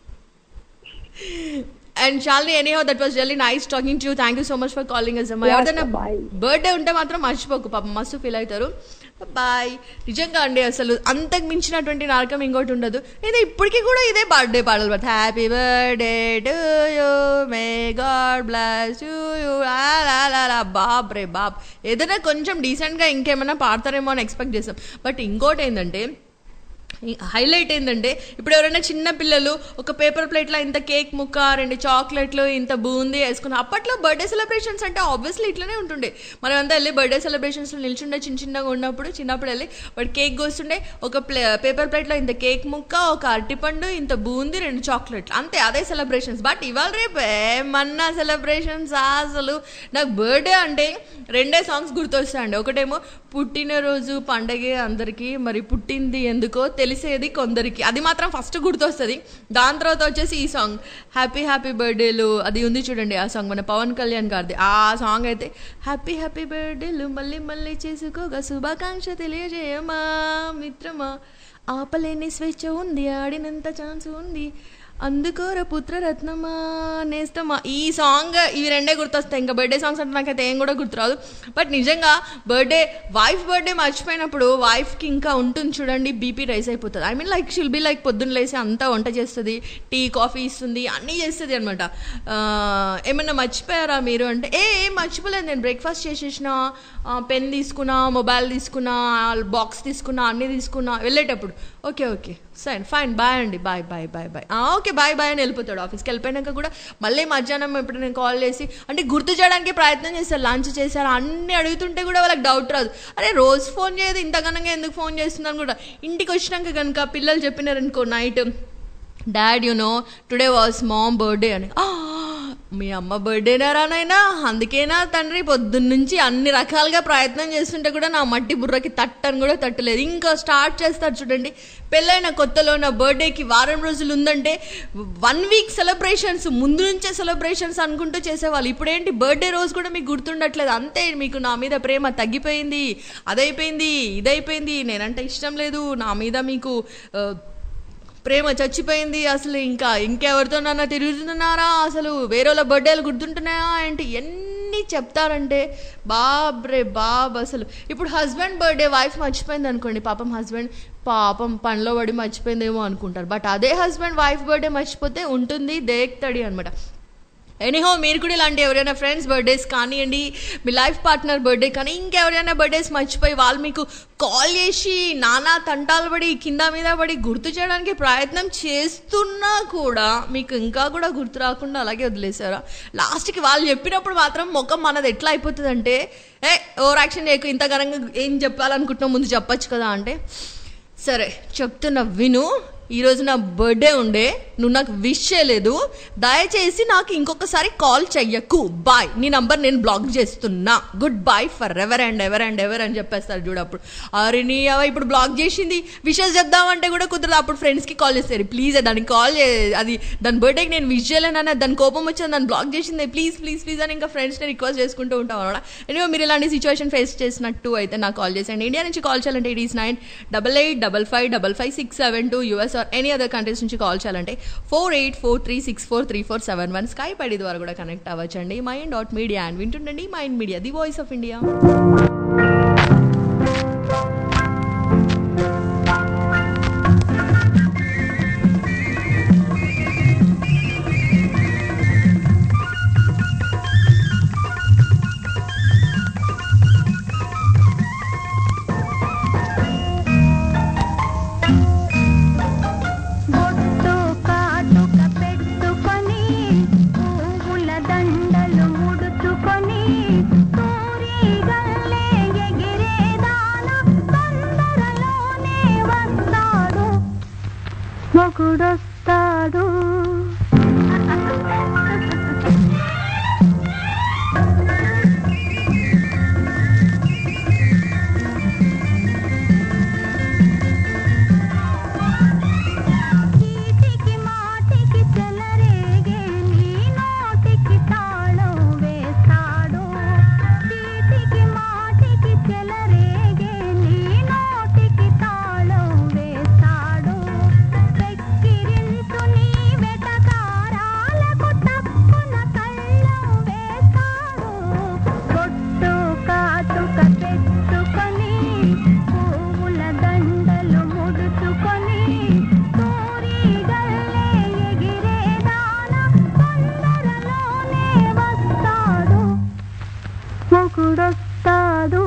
and Shalini anyhow that was really nice talking to you thank you so much for calling us అమ్మా ఎవరిదైనా bye. బర్త్డే ఉంటే మాత్రం మర్చిపోకు పాపం మస్తు ఫీల్ అవుతారు బాయ్ నిజంగా అండి అసలు అంతకు మించినటువంటి నరకం ఇంకోటి ఉండదు నేను ఇప్పటికీ కూడా ఇదే బర్త్డే పాటలు పడతా happy birthday to you may God bless you you బాబ్ రే బాబ్ ఏదైనా కొంచెం డీసెంట్గా ఇంకేమైనా పాడతారేమో అని ఎక్స్పెక్ట్ చేస్తాం బట్ ఇంకోటి ఏంటంటే హైలైట్ ఏంటంటే ఇప్పుడు ఎవరైనా చిన్న పిల్లలు ఒక పేపర్ ప్లేట్లో ఇంత కేక్ ముక్క రెండు చాక్లెట్లు ఇంత బూందీ వేసుకుని అప్పట్లో బర్త్డే సెలబ్రేషన్స్ అంటే ఆబ్వియస్లీ ఇట్లనే ఉంటుండే మనం అంతా వెళ్ళి బర్త్డే సెలబ్రేషన్స్లో నిల్చుండే చిన్న చిన్నగా ఉన్నప్పుడు చిన్నప్పుడు వెళ్ళి వాడు కేక్ కోస్తుండే ఒక ప్లే పేపర్ ప్లేట్లో ఇంత కేక్ ముక్క ఒక అరటిపండు ఇంత బూందీ రెండు చాక్లెట్లు అంతే అదే సెలబ్రేషన్స్ బట్ ఇవాళ రేపు ఏమన్నా సెలబ్రేషన్స్ అసలు నాకు బర్త్డే అంటే రెండే సాంగ్స్ గుర్తొస్తాయండి ఒకటేమో పుట్టినరోజు పండగే అందరికీ మరి పుట్టింది ఎందుకో తెలియదు తెలిసేది కొందరికి అది మాత్రం ఫస్ట్ గుర్తొస్తుంది దాని తర్వాత వచ్చేసి ఈ సాంగ్ హ్యాపీ హ్యాపీ బర్త్డేలు అది ఉంది చూడండి ఆ సాంగ్ మన పవన్ కళ్యాణ్ గారిది ఆ సాంగ్ అయితే హ్యాపీ హ్యాపీ బర్త్డేలు మళ్ళీ మళ్ళీ చేసుకోగా శుభాకాంక్ష తెలియజేయమా మిత్రమా ఆపలేని స్వేచ్ఛ ఉంది ఆడినంత ఛాన్స్ ఉంది అందుకోర పుత్రరత్నమా నేస్తమా ఈ సాంగ్ ఇవి రెండే గుర్తొస్తాయి ఇంకా బర్త్డే సాంగ్స్ అంటే నాకైతే ఏం కూడా గుర్తురాదు బట్ నిజంగా బర్త్డే వైఫ్ బర్త్డే మర్చిపోయినప్పుడు వైఫ్కి ఇంకా ఉంటుంది చూడండి బీపీ రైస్ అయిపోతుంది I mean like she'll be like పొద్దున్న లేసి అంతా వంట చేస్తుంది టీ కాఫీ ఇస్తుంది అన్నీ చేస్తుంది అనమాట ఏమన్నా మర్చిపోయారా మీరు అంటే ఏ ఏం మర్చిపోలేదు నేను బ్రేక్ఫాస్ట్ చేసేసిన పెన్ తీసుకున్నా మొబైల్ తీసుకున్నా బాక్స్ తీసుకున్నా అన్నీ తీసుకున్నా వెళ్ళేటప్పుడు ఓకే ఓకే సరే ఫైన్ బాయ్ అండి bye bye bye bye okay bye bye అని వెళ్ళిపోతాడు ఆఫీస్కి వెళ్ళిపోయాక కూడా మళ్ళీ మధ్యాహ్నం ఎప్పుడు నేను కాల్ చేసి అంటే గుర్తు చేయడానికి ప్రయత్నం చేస్తారు లంచ్ చేశారు అన్నీ అడుగుతుంటే కూడా వాళ్ళకి డౌట్ రాదు అరే రోజు ఫోన్ చేయదు ఇంత ఘనంగా ఎందుకు ఫోన్ చేస్తున్నాను కూడా ఇంటికి వచ్చినాక కనుక పిల్లలు చెప్పినారనుకో night dad you know today was mom birthday అని "ఆ, మీ అమ్మ బర్త్డేనా రానైనా అందుకేనా తండ్రి పొద్దున్న నుంచి అన్ని రకాలుగా ప్రయత్నం చేస్తుంటే కూడా నా మట్టి బుర్రకి తట్టని కూడా తట్టలేదు ఇంకా స్టార్ట్ చేస్తారు చూడండి పెళ్ళైన కొత్తలో నా బర్త్డేకి వారం రోజులు ఉందంటే వన్ వీక్ సెలబ్రేషన్స్ ముందు నుంచే సెలబ్రేషన్స్ అనుకుంటూ చేసేవాళ్ళు ఇప్పుడేంటి బర్త్డే రోజు కూడా మీకు గుర్తుండట్లేదు అంతే మీకు నా మీద ప్రేమ తగ్గిపోయింది అదైపోయింది ఇదైపోయింది నేనంటే ఇష్టం లేదు నా మీద మీకు ఆ, ప్రేమ చచ్చిపోయింది అసలు ఇంకా ఇంకెవరితోనన్నా తిరుగుతున్నారా అసలు వేరేళ్ళ బర్త్డేలు గుర్తుంటున్నాయా ఏంటి ఎన్ని చెప్తారంటే బాబ్ రే బాబ్ అసలు ఇప్పుడు హస్బెండ్ బర్త్డే వైఫ్ మర్చిపోయింది అనుకోండి పాపం హస్బెండ్ పాపం పనిలో పడి మర్చిపోయిందేమో అనుకుంటారు బట్ అదే హస్బెండ్ వైఫ్ బర్త్డే మర్చిపోతే ఉంటుంది దేక్తడి అనమాట ఎనీహో మీరు కూడా ఇలాంటి ఎవరైనా ఫ్రెండ్స్ బర్త్డేస్ కానివ్వండి మీ లైఫ్ పార్ట్నర్ బర్త్డే కానీ ఇంకెవరైనా బర్త్డేస్ మర్చిపోయి వాళ్ళు మీకు కాల్ చేసి నానా తంటాలు పడి కింద మీద పడి గుర్తు చేయడానికి ప్రయత్నం చేస్తున్నా కూడా మీకు ఇంకా కూడా గుర్తు రాకుండా అలాగే వదిలేసారా లాస్ట్కి వాళ్ళు చెప్పినప్పుడు మాత్రం ముఖం మనది ఎట్లా అయిపోతుందంటే ఏ ఓవర్ యాక్షన్ చేయకు ఇంత ఘనంగా ఏం చెప్పాలనుకుంటున్నావు ముందు చెప్పొచ్చు కదా అంటే సరే చెప్తున్న విను ఈరోజు నా బర్త్డే ఉండే నువ్వు నాకు విష్ చేయలేదు దయచేసి నాకు ఇంకొకసారి కాల్ చెయ్యకు బాయ్ నీ నంబర్ నేను బ్లాక్ చేస్తున్నా goodbye forever and ever and ever అని చెప్పేస్తారు చూడు అప్పుడు అరే నీ అవ ఇప్పుడు బ్లాక్ చేసింది విషెస్ చెప్దామంటే కూడా కుదరదు అప్పుడు ఫ్రెండ్స్కి కాల్ చేస్తారు ప్లీజ్ దానికి కాల్ అది దాని బర్త్డేకి నేను విష్ చేయలేనన్న దాని కోపం వచ్చింది దాన్ని బ్లాక్ చేసింది ప్లీజ్ ప్లీజ్ ప్లీజ్ అని ఇంకా ఫ్రెండ్స్ని రిక్వెస్ట్ చేసుకుంటూ ఉంటాం అనమాట ఎనివే మీరు ఇలాంటి సిచ్యువేషన్ ఫేస్ చేసినట్టు అయితే నాకు కాల్ చేసేయండి ఇండియా నుంచి కాల్ చేయాలంటే it is nine double eight double five double five six seven two US or any other countries నుంచి కాల్ చేయాలంటే four eight four three six four three four seven one Skype ID ద్వారా కూడా కనెక్ట్ అవ్వచ్చండి మైండ్ డాట్ మీడియా అండ్ వింటుండండి mind media the voice of India బొట్టు కాటుక పెట్టుకొని పువ్వుల దండలు ముడుచుకొని తూరీగల్లే ఎగిరేదాన తొందరలోనే వస్తాడు మొగుడొస్తాడు చీటికి మాటికి చెలరేగే నీ నోటికి తాళం వేస్తాడు చీటికి మాటికి చెలరేగే నీ నోటికి తాళం వేస్తాడు వెక్కిరించు నీ వెటకారాలకు తప్పున కళ్ళం వేస్తాడు బొట్టు కాటుక పెట్టుకొని పువ్వుల దండలు ముడుచుకొని తూరీగల్లే ఎగిరేదాన తొందరలోనే వస్తాడు మొగుడొస్తాడు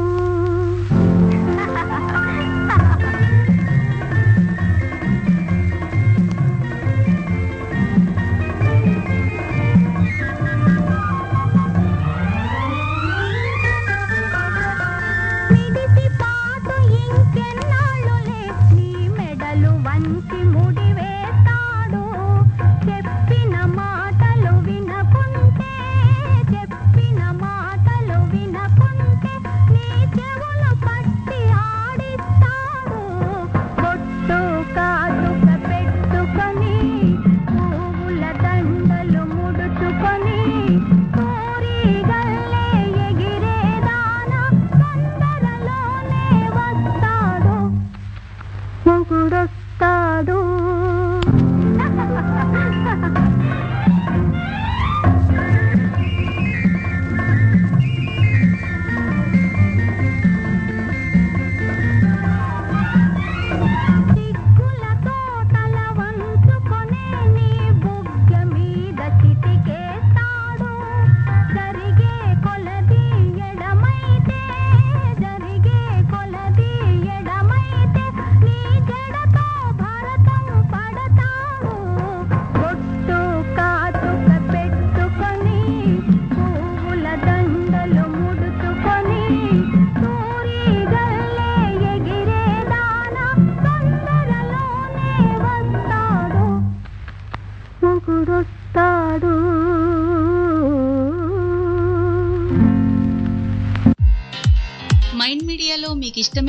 మిడిసి పాటు ఇంకెన్నాళ్ళులే నీ మెడలు వంచి ముడి వేస్తాడు చెప్పిన మాటలు వినకుంటే చెప్పిన మాటలు వినకుంటే నీ చెవులు పట్టి ఆడిస్తాడు బొట్టు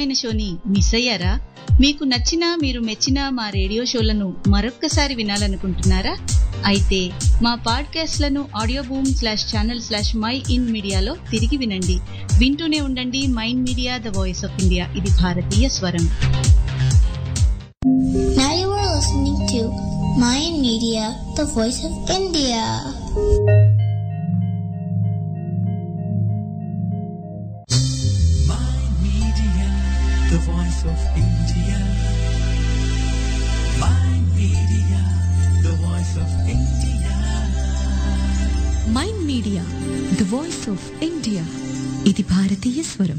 ఇష్టమైన షోని మిస్ అయ్యారా మీకు నచ్చిన మీరు మెచ్చిన మా రేడియో షోలను మరొక్కసారి వినాలనుకుంటున్నారా అయితే మా పాడ్కాస్ట్లను audio boom slash channel slash mind మీడియాలో తిరిగి వినండి వింటూనే ఉండండి Mind media the voice of India ఇది భారతీయ స్వరం Now you are listening to Mayan Media, the voice of India. the voice of India. My media, the voice of India. Mind media the voice of India ఇది భారతీయ స్వరం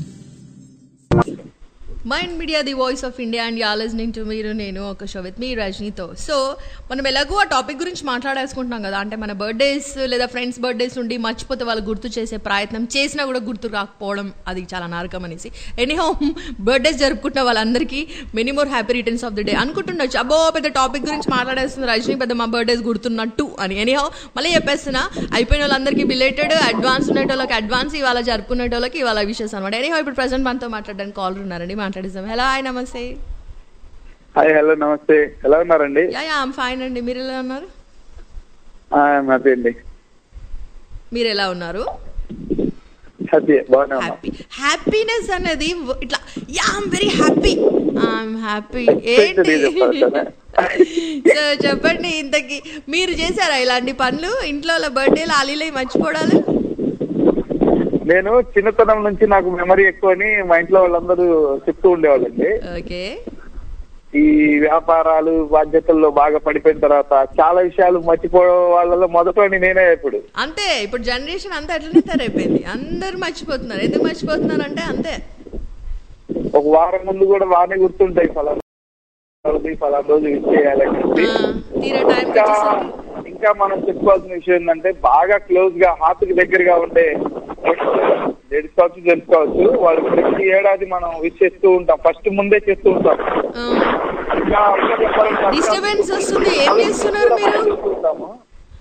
mind media the voice of India and yeah listening to మీరు నేను ఒక షో విత్ మీ రజనీతో సో మనం ఎలాగో ఆ టాపిక్ గురించి మాట్లాడేసుకుంటున్నాం కదా అంటే మన బర్త్డేస్ లేదా ఫ్రెండ్స్ బర్త్డేస్ నుండి మర్చిపోతే వాళ్ళు గుర్తు చేసే ప్రయత్నం చేసినా కూడా గుర్తు రాకపోవడం అది చాలా నరకం అనేసి ఎనీహో బర్త్డేస్ జరుపుకుంటున్న వాళ్ళందరికీ many more happy returns of the day అనుకుంటుండొచ్చు అబ్బో పెద్ద టాపిక్ గురించి మాట్లాడేస్తుంది రజనీ పెద్ద మా బర్త్డేస్ గుర్తున్నట్టు అని ఎనీహో మళ్ళీ చెప్పేస్తున్నా అయిపోయిన వాళ్ళందరికీ బిలేటెడ్ అడ్వాన్స్ ఉండేటోళ్ళకి అడ్వాన్స్ ఇవాళ జరుపుకునేటోళ్ళకి ఇవాళ విషెస్ అనమాట ఎనీహో ఇప్పుడు ప్రజెంట్ మనతో మాట్లాడడానికి కాల్ ఉన్నారండి మాట్లాడిస్తాం హలో హాయ్ నమస్తే హాయ్ హలో నమస్తే ఎలా ఉన్నారండి యా యా ఐమ్ ఫైన్ అండి మీరు ఎలా ఉన్నారు హ్యాపీ అండి మీరు ఎలా ఉన్నారు హ్యాపీ బాగానే ఉన్నా హ్యాపీ హ్యాపీనెస్ అనేది వ- ఇట్లా yeah I'm very happy I'm happy ఏంటి సో చెప్పండి ఇంతకి మీరు చేశారా ఇలాంటి పనులు ఇంట్లో బర్త్డేలు అలీలే మర్చిపోవడాలు నేను చిన్నతనం నుంచి నాకు మెమరీ ఎక్కువ అని మా ఇంట్లో వాళ్ళందరూ చెప్తూ ఉండేవాళ్ళండి ఓకే ఈ వ్యాపారాలు బాధ్యతల్లో బాగా పడిపోయిన తర్వాత చాలా విషయాలు మర్చిపోవడం వాళ్ళలో మొదటి నేనే ఇప్పుడు అంతే ఇప్పుడు జనరేషన్ అంతా అట్లనే తయారైపోయింది అందరు మర్చిపోతున్నారు ఎందుకు మర్చిపోతున్నారు అంటే అంతే ఒక వారం ముందు కూడా బాగానే గుర్తుంటాయి ఫలానా రోజు ఫలానా రోజు ఇది చేయాలని చెప్పి తీరా టైం ఇంకా ఇంకా మనం చెప్పుకోవాల్సిన విషయం ఏంటంటే బాగా క్లోజ్ గా హార్ట్ కి దగ్గరగా ఉండే లేడీస్ కావచ్చు జెంట్స్ కావచ్చు వాళ్ళు ప్రతి ఏడాది మనం విష్ చేస్తూ ఉంటాం ఫస్ట్ ముందే చేస్తూ ఉంటాం ఇంకా ఇంకా చెప్పాలంటే అక్క- డిస్టర్బెన్స్ వస్తుంది ఏం చేస్తున్నారు మీరు ఉంటాము.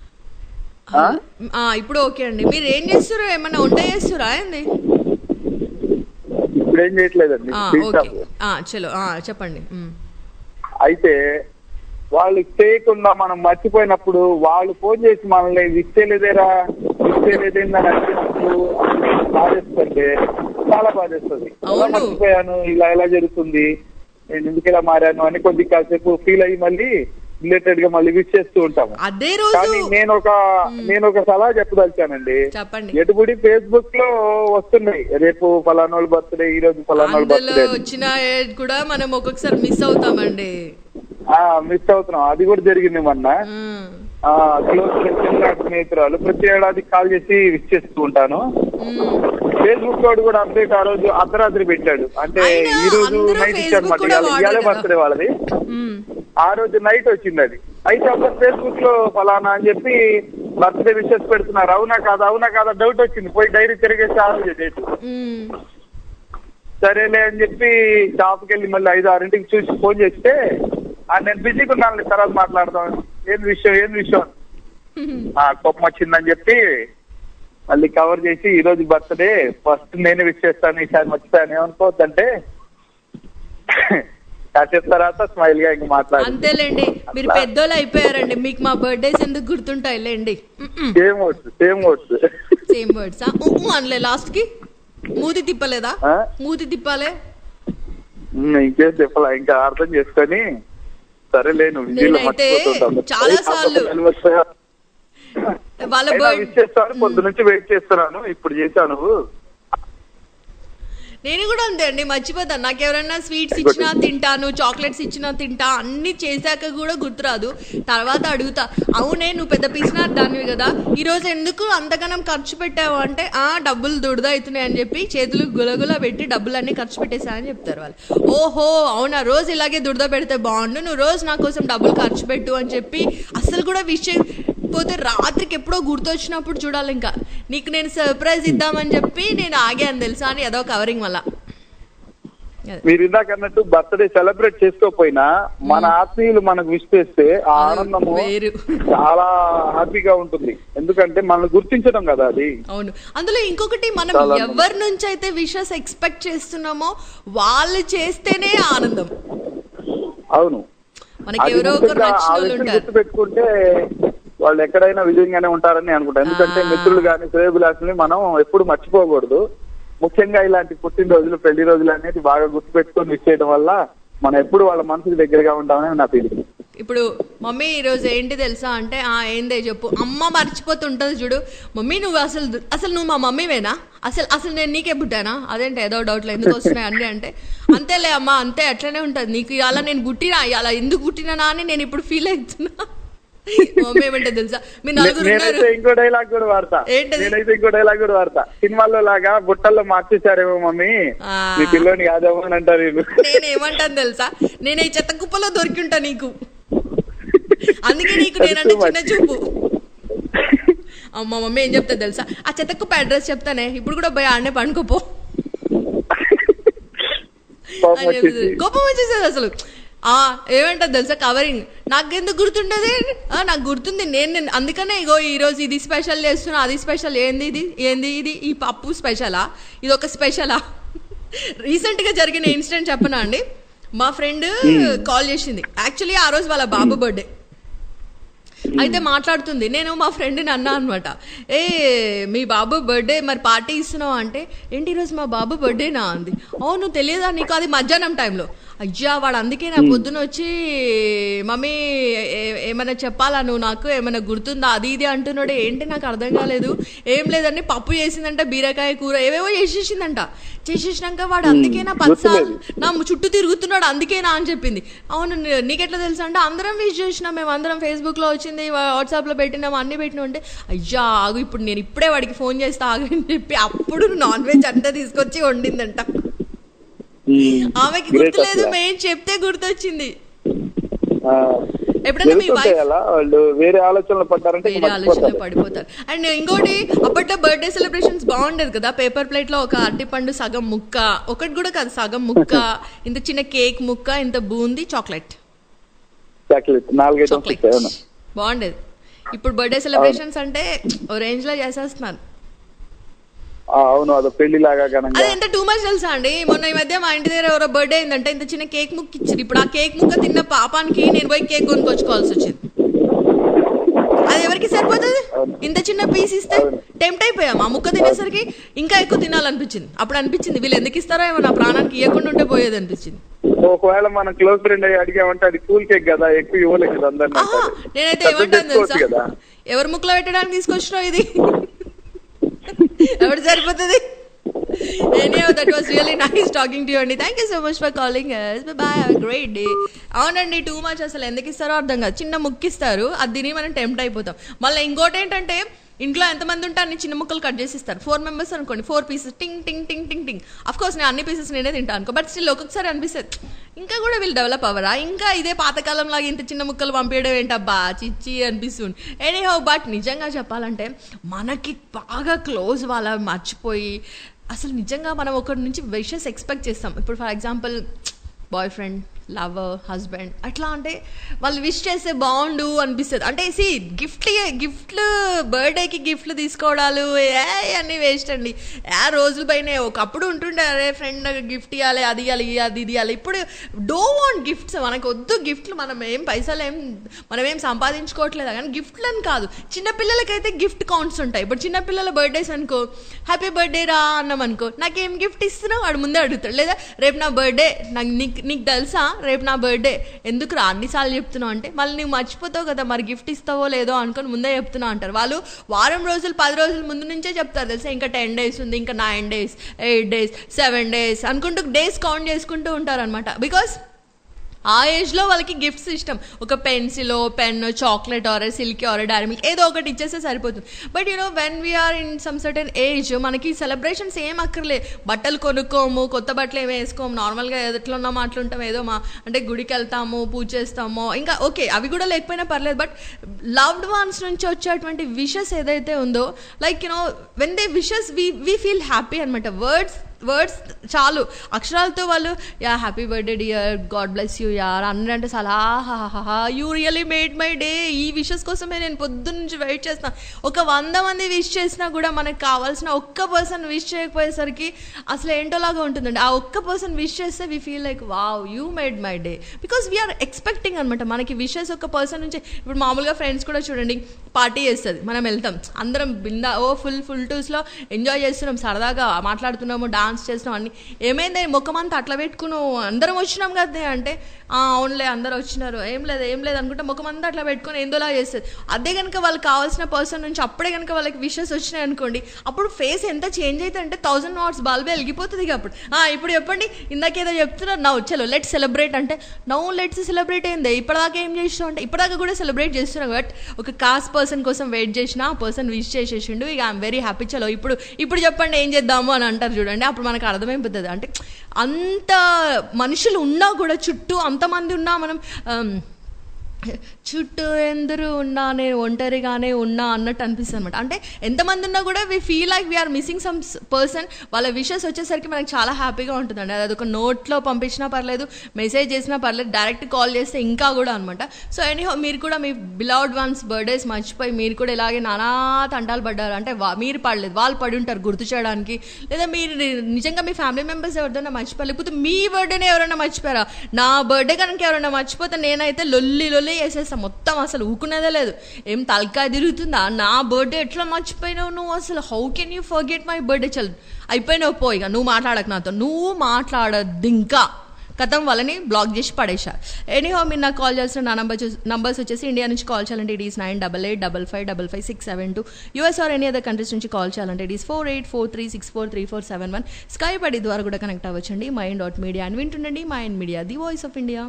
ఆ, ఇప్పుడు ఓకే అండి మీరు ఏం చేస్తున్నారు ఏమన్నా వంట చేస్తురా ఏంది ఇప్పుడు ఏం చేయట్లేదండి ఆ, టీ ఓకే షాప్. ఆ, చలో ఆ, చెప్పండి మ్. అయితే వాళ్ళు చేయకుండా మనం మర్చిపోయినప్పుడు వాళ్ళు ఫోన్ చేసి మనల్ని ఇచ్చేలేదేరా ఇచ్చేలేదేందని అడిగినప్పుడు బాధేస్తుంటే చాలా బాధేస్తుంది ఎలా మర్చిపోయాను ఇలా ఎలా జరుగుతుంది నేను ఎందుకు ఇలా మారాను అని కొద్ది కాసేపు ఫీల్ అయ్యి మళ్ళీ రిలేటెడ్ గా మళ్ళీ విష్ చేస్తూ ఉంటాము అదే రోజు కానీ నేను ఒక నేను ఒక సలహా చెప్పదలిచానండి చెప్పండి ఎటుబడి ఫేస్బుక్ లో వస్తున్నాయి రేపు ఫలానోళ్ళ బర్త్డే ఈ రోజు ఫలానోళ్ళ అందులో బర్త్డే వచ్చిన ఏడ్ కూడా మనం ఒక్కొక్కసారి మిస్ అవుతామండి మిస్ అవుతున్నాం అది కూడా జరిగింది మొన్న ఆ క్లోజ్ చిన్న స్నేహితురాలు ప్రతి ఏడాది కాల్ చేసి విష్ చేస్తూ ఉంటాను ఫేస్బుక్ వాడు కూడా అప్డేట్ ఆ రోజు అర్ధరాత్రి పెట్టాడు అంటే ఈ రోజు నైట్ ఇచ్చాడు అనమాట ఇవాళ బర్త్డే వాళ్ళది ఆ రోజు నైట్ వచ్చింది అది అయితే అప్పుడు ఫేస్బుక్ లో ఫలానా అని చెప్పి బర్త్డే విషెస్ పెడుతున్నారు అవునా కాదా అవునా కాదా డౌట్ వచ్చింది పోయి డైరీ తిరిగేసి ఆ రోజు డేట్ సరేలే అని చెప్పి షాప్కి వెళ్ళి మళ్ళీ ఐదు ఆరింటికి చూసి ఫోన్ చేస్తే ఆ నేను బిజీగా ఉన్నాను తర్వాత మాట్లాడదాం ఏం విషయం ఏం విషయం ఆ కోపం వచ్చిందని చెప్పి మళ్ళీ కవర్ చేసి ఈ రోజు బర్త్డే ఫస్ట్ నేనే విష్ చేస్తాను ఈసారి మర్చిపోయాను ఏమనుకోవద్దంటే కాసేపు తర్వాత స్మైల్ గా ఇంక మాట్లాడు అంతేలేండి మీరు పెద్దోళ్ళు అయిపోయారండి మీకు మా బర్త్డేస్ ఎందుకు గుర్తుంటాయి లేండి same words same words same words అనలే లాస్ట్ కి మూతి తిప్పలేదా మూతి తిప్పాలే ఇంకేం చెప్పాలా ఇంకా అర్థం చేసుకొని సరేలే నువ్వు బిజీలో నేనైతే మర్చిపోతుంటావు చాలా సార్లు వాళ్ళ బర్త్ విష్ చేస్తాను పొద్దు నుంచి వెయిట్ చేస్తున్నాను ఇప్పుడు చేశాను నువ్వు నేను కూడా అంతే అండి మర్చిపోతాను నాకు ఎవరైనా స్వీట్స్ ఇచ్చినా తింటాను చాక్లెట్స్ ఇచ్చినా తింటా అన్ని చేశాక కూడా గుర్తురాదు తర్వాత అడుగుతా అవునే నువ్వు పెద్ద పిసినారు దానివి కదా ఈ రోజు ఎందుకు అంతగానం ఖర్చు పెట్టావు అంటే ఆ డబ్బులు దుడద అవుతున్నాయి అని చెప్పి చేతులు గులగుల పెట్టి డబ్బులన్నీ ఖర్చు పెట్టేశా అని చెప్తారు వాళ్ళు ఓహో అవునా రోజు ఇలాగే దుడద పెడితే బాగుండు నువ్వు రోజు నా కోసం డబ్బులు ఖర్చు పెట్టు అని చెప్పి అసలు కూడా విషయం పోతే రాత్రికి ఎప్పుడో గుర్తొచ్చినప్పుడు చూడాలి ఇంకా నీకు నేను సర్ప్రైజ్ ఇద్దామని చెప్పి నేను ఆగాను తెలుసా అని ఏదో కవరింగ్ వల్ల మీరు ఇందాక అన్నట్టు బర్త్డే సెలబ్రేట్ చేసుకోకపోయినా మన ఆత్మీయులు మనకు విష్ చేస్తే ఆ ఆనందము వేరు. చాలా హ్యాపీగా ఉంటుంది ఎందుకంటే మనల్ని గుర్తించడం కదా అది అవును అందులో ఇంకొకటి మనం చాలా ఎవరి నుంచి అయితే విషెస్ ఎక్స్పెక్ట్ చేస్తున్నామో వాళ్ళు చేస్తేనే ఆనందం అవును మనకి అది ఎవరో ఒకరు ముఖ్యంగా నచ్చిన ఆ వాళ్ళు విషయం ఉంటారు గుర్తు పెట్టుకుంటే వాళ్ళు ఎక్కడైనా విజయంగానే ఉంటారని అనుకుంటా ఎందుకంటే మిత్రులు కానీ శ్రేయబులాసుని మనం ఎప్పుడు మర్చిపోకూడదు ముఖ్యంగా ఇలాంటి పుట్టినరోజులు పెళ్లి రోజులు అనేది బాగా గుర్తు పెట్టుకొని విష్ చేయడం వల్ల మనం ఎప్పుడు వాళ్ళ మనసుకు దగ్గరగా ఉంటామని నా ఫీలింగ్ ఇప్పుడు మమ్మీ ఈ రోజు ఏంటి తెలుసా అంటే ఆ ఏందే చెప్పు అమ్మ మర్చిపోతుంటది చూడు మమ్మీ నువ్వు అసలు అసలు నువ్వు మా మమ్మీవేనా అసలు అసలు నేను నీకే పుట్టానా అదేంటి ఏదో డౌట్లు ఎందుకు వస్తున్నాయి అన్ని అంటే అంతేలే అమ్మ అంతే అట్లనే ఉంటది నీకు ఇలా నేను పుట్టినా ఇలా ఎందుకు పుట్టినానా అని నేను ఇప్పుడు ఫీల్ అవుతున్నా మమ్మీ ఏమంటే తెలుసా మీ నలుగురు ఉన్నారు నేనైతే ఇంకో డైలాగ్ కూడా వాడతా ఏంటది? నేనైతే ఇంకో డైలాగ్ కూడా వాడతా సినిమాల్లో లాగా బుట్టల్లో మార్చేశారేమో మమ్మీ ఆ. మీ పిల్లోని కాదేమో అని అంటారు వీళ్ళు నేను ఏమంటాను తెలుసా నేను ఈ చెత్త కుప్పలో దొరికి ఉంటా నీకు అందుకే నీకు నేనంటే చిన్న చూపు అమ్మ మమ్మీ ఏం చెప్తా తెలుసా ఆ చెత్త కుప్ప అడ్రస్ చెప్తానే ఇప్పుడు కూడా పోయి ఆడనే పండుకోపో కోపం అని చెప్తుంది. వచ్చేసి కోపం వచ్చేసేది అసలు ఆ ఏమంటది తెలుసా కవరింగ్ నాకెందుకు గుర్తుంటది ఆ, నాకు గుర్తుంది నేను నేను- అందుకనే ఇగో ఈ రోజు ఇది స్పెషల్ చేస్తున్నా అది స్పెషల్ ఏంది ఇది ఏంది ఇది ఈ పప్పు స్పెషలా ఇది ఒక స్పెషలా రీసెంట్ గా జరిగిన ఇన్సిడెంట్ చెప్పనా అండి మా ఫ్రెండ్ కాల్ చేసింది యాక్చువల్లీ ఆ రోజు వాళ్ళ బాబు బర్త్డే అయితే మాట్లాడుతుంది నేను మా ఫ్రెండ్ని అన్నా అనమాట ఏ మీ బాబు బర్త్డే మరి పార్టీ ఇస్తున్నావు అంటే ఏంటి ఈరోజు మా బాబు బర్త్డేనా అంది అవును తెలియదా నీకు అది మధ్యాహ్నం టైంలో అయ్యా వాడు అందుకే నా పొద్దున వచ్చి మమ్మీ ఏ- ఏమైనా చెప్పాలా నువ్వు నాకు ఏమైనా గుర్తుందా అది ఇది అంటున్నాడు ఏంటి నాకు అర్థం కాలేదు ఏం లేదండి పప్పు చేసిందంట బీరకాయ కూర ఏవేవో చేసేసిందంట చేసేసినాక వాడు అందుకే నా పచ్చాలు నా చుట్టూ తిరుగుతున్నాడు అందుకేనా అని చెప్పింది అవును నీ- నీకెట్లా తెలుసు అంటే అందరం విష్ చేసినాం మేము అందరం ఫేస్బుక్ లో వచ్చింది వాట్సాప్ లో పెట్టినాం అన్ని పెట్టినాం అంటే అయ్యా ఆగు ఇప్పుడు నేను ఇప్పుడే వాడికి ఫోన్ చేస్తా ఆగని చెప్పి అప్పుడు నాన్ వెజ్ అంతా తీసుకొచ్చి వండిందంట ఆమెకి Great గుర్తులేదు అసలు. మేము చెప్తే గుర్తొచ్చింది ఆ, ఎప్పుడైనా మీ వెళ్తుంటాయి wife- అలా వాళ్ళు వేరే ఆలోచనలు పడ్డారంటే వేరే ఆలోచనలో పడిపోతారు అండ్ ఇంకోటి అప్పట్లో బర్త్డే సెలబ్రేషన్స్ బాగుండేది కదా పేపర్ ప్లేట్ లో ఒక అరటిపండు సగం ముక్క ఒకటి కూడా కాదు సగం ముక్క ఇంత చిన్న కేక్ ముక్క ఇంత బూంది చాక్లెట్ చాక్లెట్ నాలుగైదు చాక్లెట్ బాగుండేది ఇప్పుడు బర్త్డే సెలబ్రేషన్స్ అంటే ఓ రేంజ్ లో చేసేస్తున్నారు అవును అది పెళ్లి లాగా ఘనంగా అది ఎంత టూ మచ్ తెలుసా అండి మొన్న ఈ మధ్య మా ఇంటి దగ్గర ఎవరో బర్త్డే అయిందంటే ఇంత చిన్న కేక్ ముక్క ఇచ్చారు ఇప్పుడు ఆ కేక్ ముక్క తిన్న పాపానికి నేను పోయి కేక్ కొనుక్కొచ్చుకోవాల్సి వచ్చింది అది ఎవరికి సరిపోతుంది ఇంత చిన్న పీస్ ఇస్తే టెంప్ట్ అయిపోయాం ఆ ముక్క తినేసరికి ఇంకా ఎక్కువ తినాలనిపించింది అప్పుడు అనిపించింది వీళ్ళు ఎందుకు ఇస్తారో ఏమో నా ప్రాణానికి ఇవ్వకుండా ఉంటే పోయేది అనిపించింది ఒకవేళ మనం క్లోజ్ ఫ్రెండ్ అయ్యి అడిగామంటే అది కూల్ కేక్ కదా ఎక్కువ ఇవ్వలేదు కదా అందరినీ అంటారు. నేనైతే పెద్ద ఏమంటాను చేసుకోవచ్చు తెలుసా కదా ఎవరు ముక్కలో పెట్టడానికి తీసుకొచ్చినావు ఇది ఎవరు సరిపోతుంది anyhow that was really nice talking to you అండి thank you so much for calling bye have great day అవునండి టూ మచ్ అసలు ఎందుకు ఇస్తారో అర్థం కాదు చిన్న ముక్కిస్తారు అది తిని మనం టెంప్ట్ అయిపోతాం మళ్ళీ ఇంకోటి ఏంటంటే ఇంట్లో ఎంతమంది ఉంటే అన్ని చిన్న ముక్కలు కట్ చేసి ఇస్తారు ఫోర్ మెంబర్స్ అనుకోండి ఫోర్ పీసెస్ టింగ్ టింగ్ టింగ్ టింగ్ టింగ్ అఫ్ కోర్స్ నేను అన్ని పీసెస్ నేనే తింటాను అనుకో బట్ స్టిల్ ఒక్కొక్కసారి అనిపిస్తుంది ఇంకా కూడా వీళ్ళు డెవలప్ అవ్వరా ఇంకా ఇదే పాతకాలం లాగా ఇంత చిన్న ముక్కలు పంపించడం ఏంటబ్బా చిచ్చి అనిపిస్తుంది ఎనీ హౌ బట్ నిజంగా చెప్పాలంటే మనకి బాగా క్లోజ్ వాళ్ళ మర్చిపోయి అసలు నిజంగా మనం ఒకరి నుంచి విషెస్ ఎక్స్పెక్ట్ చేస్తాం ఇప్పుడు for example boyfriend lover husband అట్లా అంటే వాళ్ళు విష్ చేస్తే బాగుండు అనిపిస్తుంది అంటే సి గిఫ్ట్లు గిఫ్ట్లు బర్త్డేకి గిఫ్ట్లు తీసుకోవడాలు ఏ అన్నీ వేస్ట్ అండి ఆ రోజుల పైన ఒకప్పుడు ఉంటుండే అరే ఫ్రెండ్ గిఫ్ట్ ఇవ్వాలి అది ఇవ్వాలి అది ఇది ఇవ్వాలి ఇప్పుడు డో వాంట్ గిఫ్ట్స్ మనకు వద్దు గిఫ్ట్లు మనం ఏం పైసలు ఏం మనం ఏం సంపాదించుకోవట్లేదు కానీ గిఫ్ట్లు అని కాదు చిన్నపిల్లలకైతే గిఫ్ట్ కౌంట్స్ ఉంటాయి ఇప్పుడు చిన్నపిల్లల బర్త్డేస్ అనుకో హ్యాపీ బర్త్డే రా అన్నాం అనుకో నాకేం గిఫ్ట్ ఇస్తున్నావు వాడు ముందే అడుగుతాడు లేదా రేపు నా బర్త్డే నాకు నీకు నీకు తెలుసా రేపు నా బర్త్డే ఎందుకు రా అన్నిసార్లు చెప్తున్నావు అంటే మళ్ళీ నువ్వు మర్చిపోతావు కదా మరి గిఫ్ట్ ఇస్తావో లేదో అనుకొని ముందే చెప్తున్నావు అంటారు వాళ్ళు వారం రోజులు పది రోజుల ముందు నుంచే చెప్తారు తెలుసా ఇంకా టెన్ డేస్ ఉంది ఇంకా nine days eight days seven days అనుకుంటూ డేస్ కౌంట్ చేసుకుంటూ ఉంటారు అనమాట బికాస్ ఆ ఏజ్లో వాళ్ళకి గిఫ్ట్స్ ఇష్టం ఒక pencil pen chocolate or silk or dairy milk ఏదో ఒకటి ఇచ్చేస్తే సరిపోతుంది but you know when we are in some certain age మనకి సెలబ్రేషన్స్ ఏం అక్కర్లే బట్టలు కొనుక్కోము కొత్త బట్టలు ఏమి వేసుకోము నార్మల్గా ఎట్లా ఉన్నామో అట్లుంటాం ఏదో మా అంటే గుడికి వెళ్తాము పూజ చేస్తాము ఇంకా ఓకే అవి కూడా లేకపోయినా పర్లేదు బట్ లవ్డ్ వన్స్ నుంచి వచ్చేటువంటి విషెస్ ఏదైతే ఉందో like you know when they wishes we we feel happy అనమాట వర్డ్స్ వర్డ్స్ చాలు అక్షరాలతో వాళ్ళు yeah happy birthday dear God bless you యార్ అన్నంటే చాలా you really made my day ఈ విషెస్ కోసమే నేను పొద్దున్న నుంచి వెయిట్ చేస్తాను ఒక వంద మంది విష్ చేసినా కూడా మనకు కావాల్సిన ఒక్క పర్సన్ విష్ చేయకపోయేసరికి అసలు ఏంటోలాగా ఉంటుందండి ఆ ఒక్క పర్సన్ విష్ చేస్తే we feel like wow you made my day because we are expecting అనమాట మనకి విషెస్ ఒక పర్సన్ నుంచి ఇప్పుడు మామూలుగా ఫ్రెండ్స్ కూడా చూడండి పార్టీ చేస్తుంది మనం వెళ్తాం అందరం బిందా ఓ ఫుల్ ఫుల్ టూస్లో ఎంజాయ్ చేస్తున్నాం సరదాగా మాట్లాడుతున్నాము డాన్స్ చేస్తున్నాం అన్ని ఏమైంది ముఖమంతా అట్లా పెట్టుకున్నావు అందరం వచ్చినాం కదా అంటే "ఆ, అవునులే అందరూ వచ్చినారు ఏం లేదు ఏం లేదు అనుకుంటే ముఖమంతా అట్లా పెట్టుకొని ఏందోలా చేస్తుంది అదే కనుక వాళ్ళకి కావాల్సిన పర్సన్ నుంచి అప్పుడే కనుక వాళ్ళకి విషెస్ వచ్చినాయి అనుకోండి అప్పుడు ఫేస్ ఎంత చేంజ్ అయితే అంటే థౌసండ్ వాట్స్ బల్బే వెలిగిపోతుంది ఇక అప్పుడు "ఆ, ఇప్పుడు చెప్పండి ఇందాకేదో చెప్తున్నారు నవ్వు చలో లెట్ సెలబ్రేట్ అంటే నవ్వు లెట్స్ సెలబ్రేట్ అయింది ఇప్పటిదాకా ఏం చేసినావు అంటే ఇప్పటిదాకా కూడా సెలబ్రేట్ చేస్తున్నావు బట్ ఒక కాస్ట్ పర్సన్ కోసం వెయిట్ చేసిన ఆ పర్సన్ విష్ చేసేసిండు ఇక ఐఎమ్ వెరీ హ్యాపీ చలో ఇప్పుడు ఇప్పుడు చెప్పండి ఏం చేద్దాము అని అంటారు చూడండి అప్పుడు మనకు అర్థమైపోతుంది అంటే అంత మనుషులు ఉన్నా కూడా చుట్టూ అంతమంది ఉన్నా మనం ఆమ్, చుట్టూ ఎందరూ ఉన్నా నేను ఒంటరిగానే ఉన్నా అన్నట్టు అనిపిస్తుంది అనమాట అంటే ఎంతమంది ఉన్నా కూడా we feel like we are missing some person వాళ్ళ విషెస్ వచ్చేసరికి మనకు చాలా హ్యాపీగా ఉంటుందండి అది ఒక నోట్లో పంపించినా పర్లేదు మెసేజ్ చేసినా పర్లేదు డైరెక్ట్ కాల్ చేస్తే ఇంకా కూడా అనమాట సో ఎనీహో మీరు కూడా మీ బిలౌడ్ వన్స్ బర్త్డేస్ మర్చిపోయి మీరు కూడా ఇలాగే నానా తంటాలు పడ్డారు అంటే వా- మీరు పడలేదు వాళ్ళు పడి ఉంటారు గుర్తు చేయడానికి లేదా మీరు నిజంగా మీ ఫ్యామిలీ మెంబర్స్ ఎవరిదైనా మర్చిపోయారు లేకపోతే మీ బర్త్డేనే ఎవరైనా మర్చిపోయారా నా బర్త్డే కనుక ఎవరైనా మర్చిపోతే నేనైతే లొల్లి లొల్లి చేసేస్తా మొత్తం అసలు ఊకునేదే లేదు ఏం తలకాయ తిరుగుతుందా నా బర్త్డే ఎట్లా మర్చిపోయినావు నువ్వు అసలు how can you forget my birthday చల్ అయిపోయినావు పో ఇక నువ్వు మాట్లాడక నాతో నువ్వు మాట్లాడద్దు ఇంకా కథం వాళ్ళని బ్లాక్ చేసి పడేశా ఎనీహో మీరు నాకు కాల్ చేసిన నా నంబర్ నంబర్స్ వచ్చేసి ఇండియా నుంచి కాల్ చేయాలంటే it is nine double eight double five double five six seven two US or any other countries నుంచి కాల్ చేయాలంటే it is four eight four three six four three four seven one Skype పడి ద్వారా కూడా కనెక్ట్ అవ్వచ్చండి మైండ్ డాట్ మీడియా అని వింటుండండి mind media the voice of India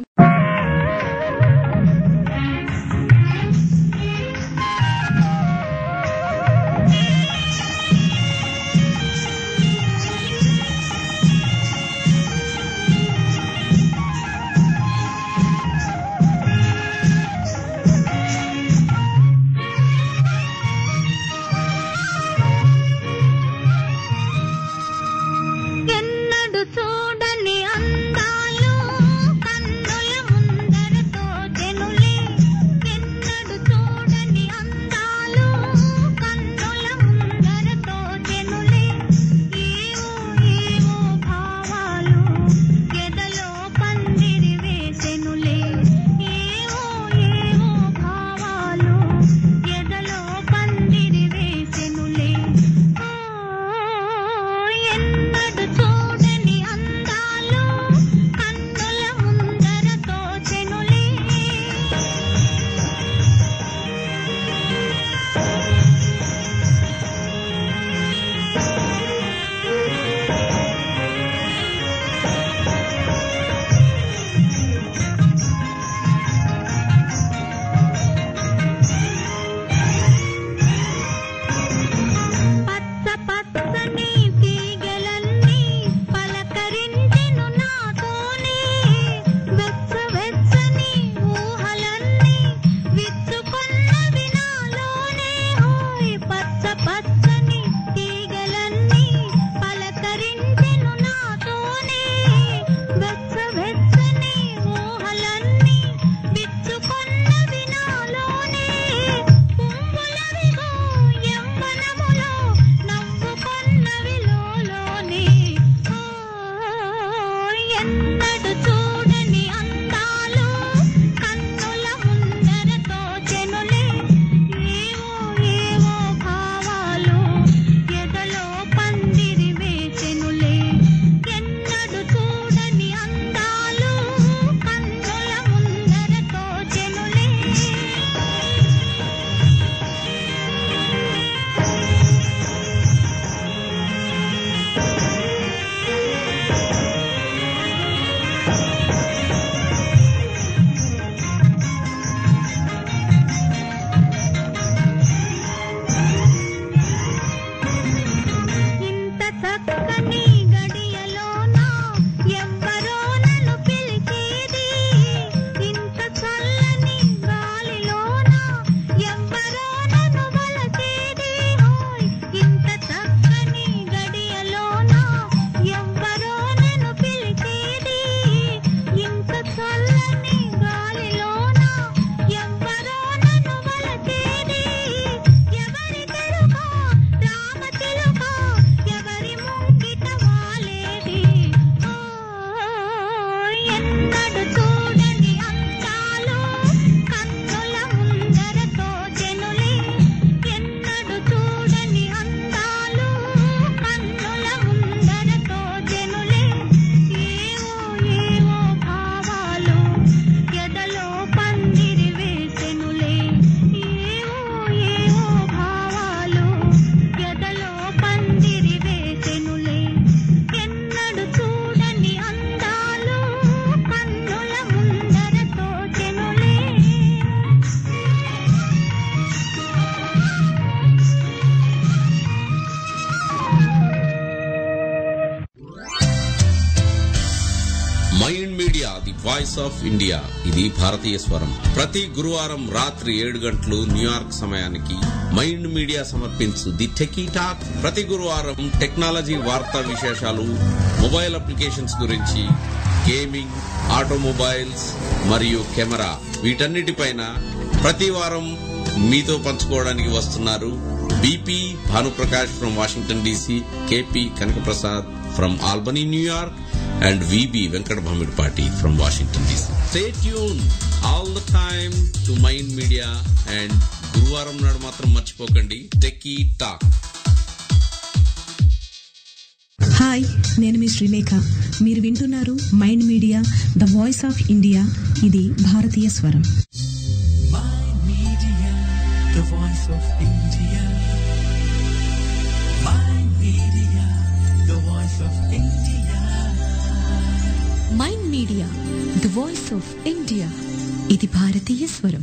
ఎన్నడు చూడని అందాలు కన్నుల ది వాయిస్ ఆఫ్ ఇండియా ఇది భారతీయ స్వరం ప్రతి గురువారం రాత్రి ఏడు గంటలు న్యూయార్క్ సమయానికి మైండ్ మీడియా సమర్పించు ది టెకీ టాక్ ప్రతి గురువారం టెక్నాలజీ వార్తా విశేషాలు మొబైల్ అప్లికేషన్స్ గురించి గేమింగ్ ఆటోమొబైల్స్ మరియు కెమెరా వీటన్నిటిపైన ప్రతి వారం మీతో పంచుకోవడానికి వస్తున్నారు BP Bhanuprakash from Washington DC KP Kanakaprasad from Albany New York and VB Venkata Bhamidipati from Washington DC stay tune all the time to mind media and గురువారం నాడు మాత్రం మర్చిపోకండి టెకీ టాక్ హాయ్ నేను మీ శ్రీలేఖ మీరు వింటున్నారు mind media the voice of India ఇది భారతీయ స్వరం The voice of India. My media, the voice of India. Mind media the voice of India ఇది భారతీయ స్వరం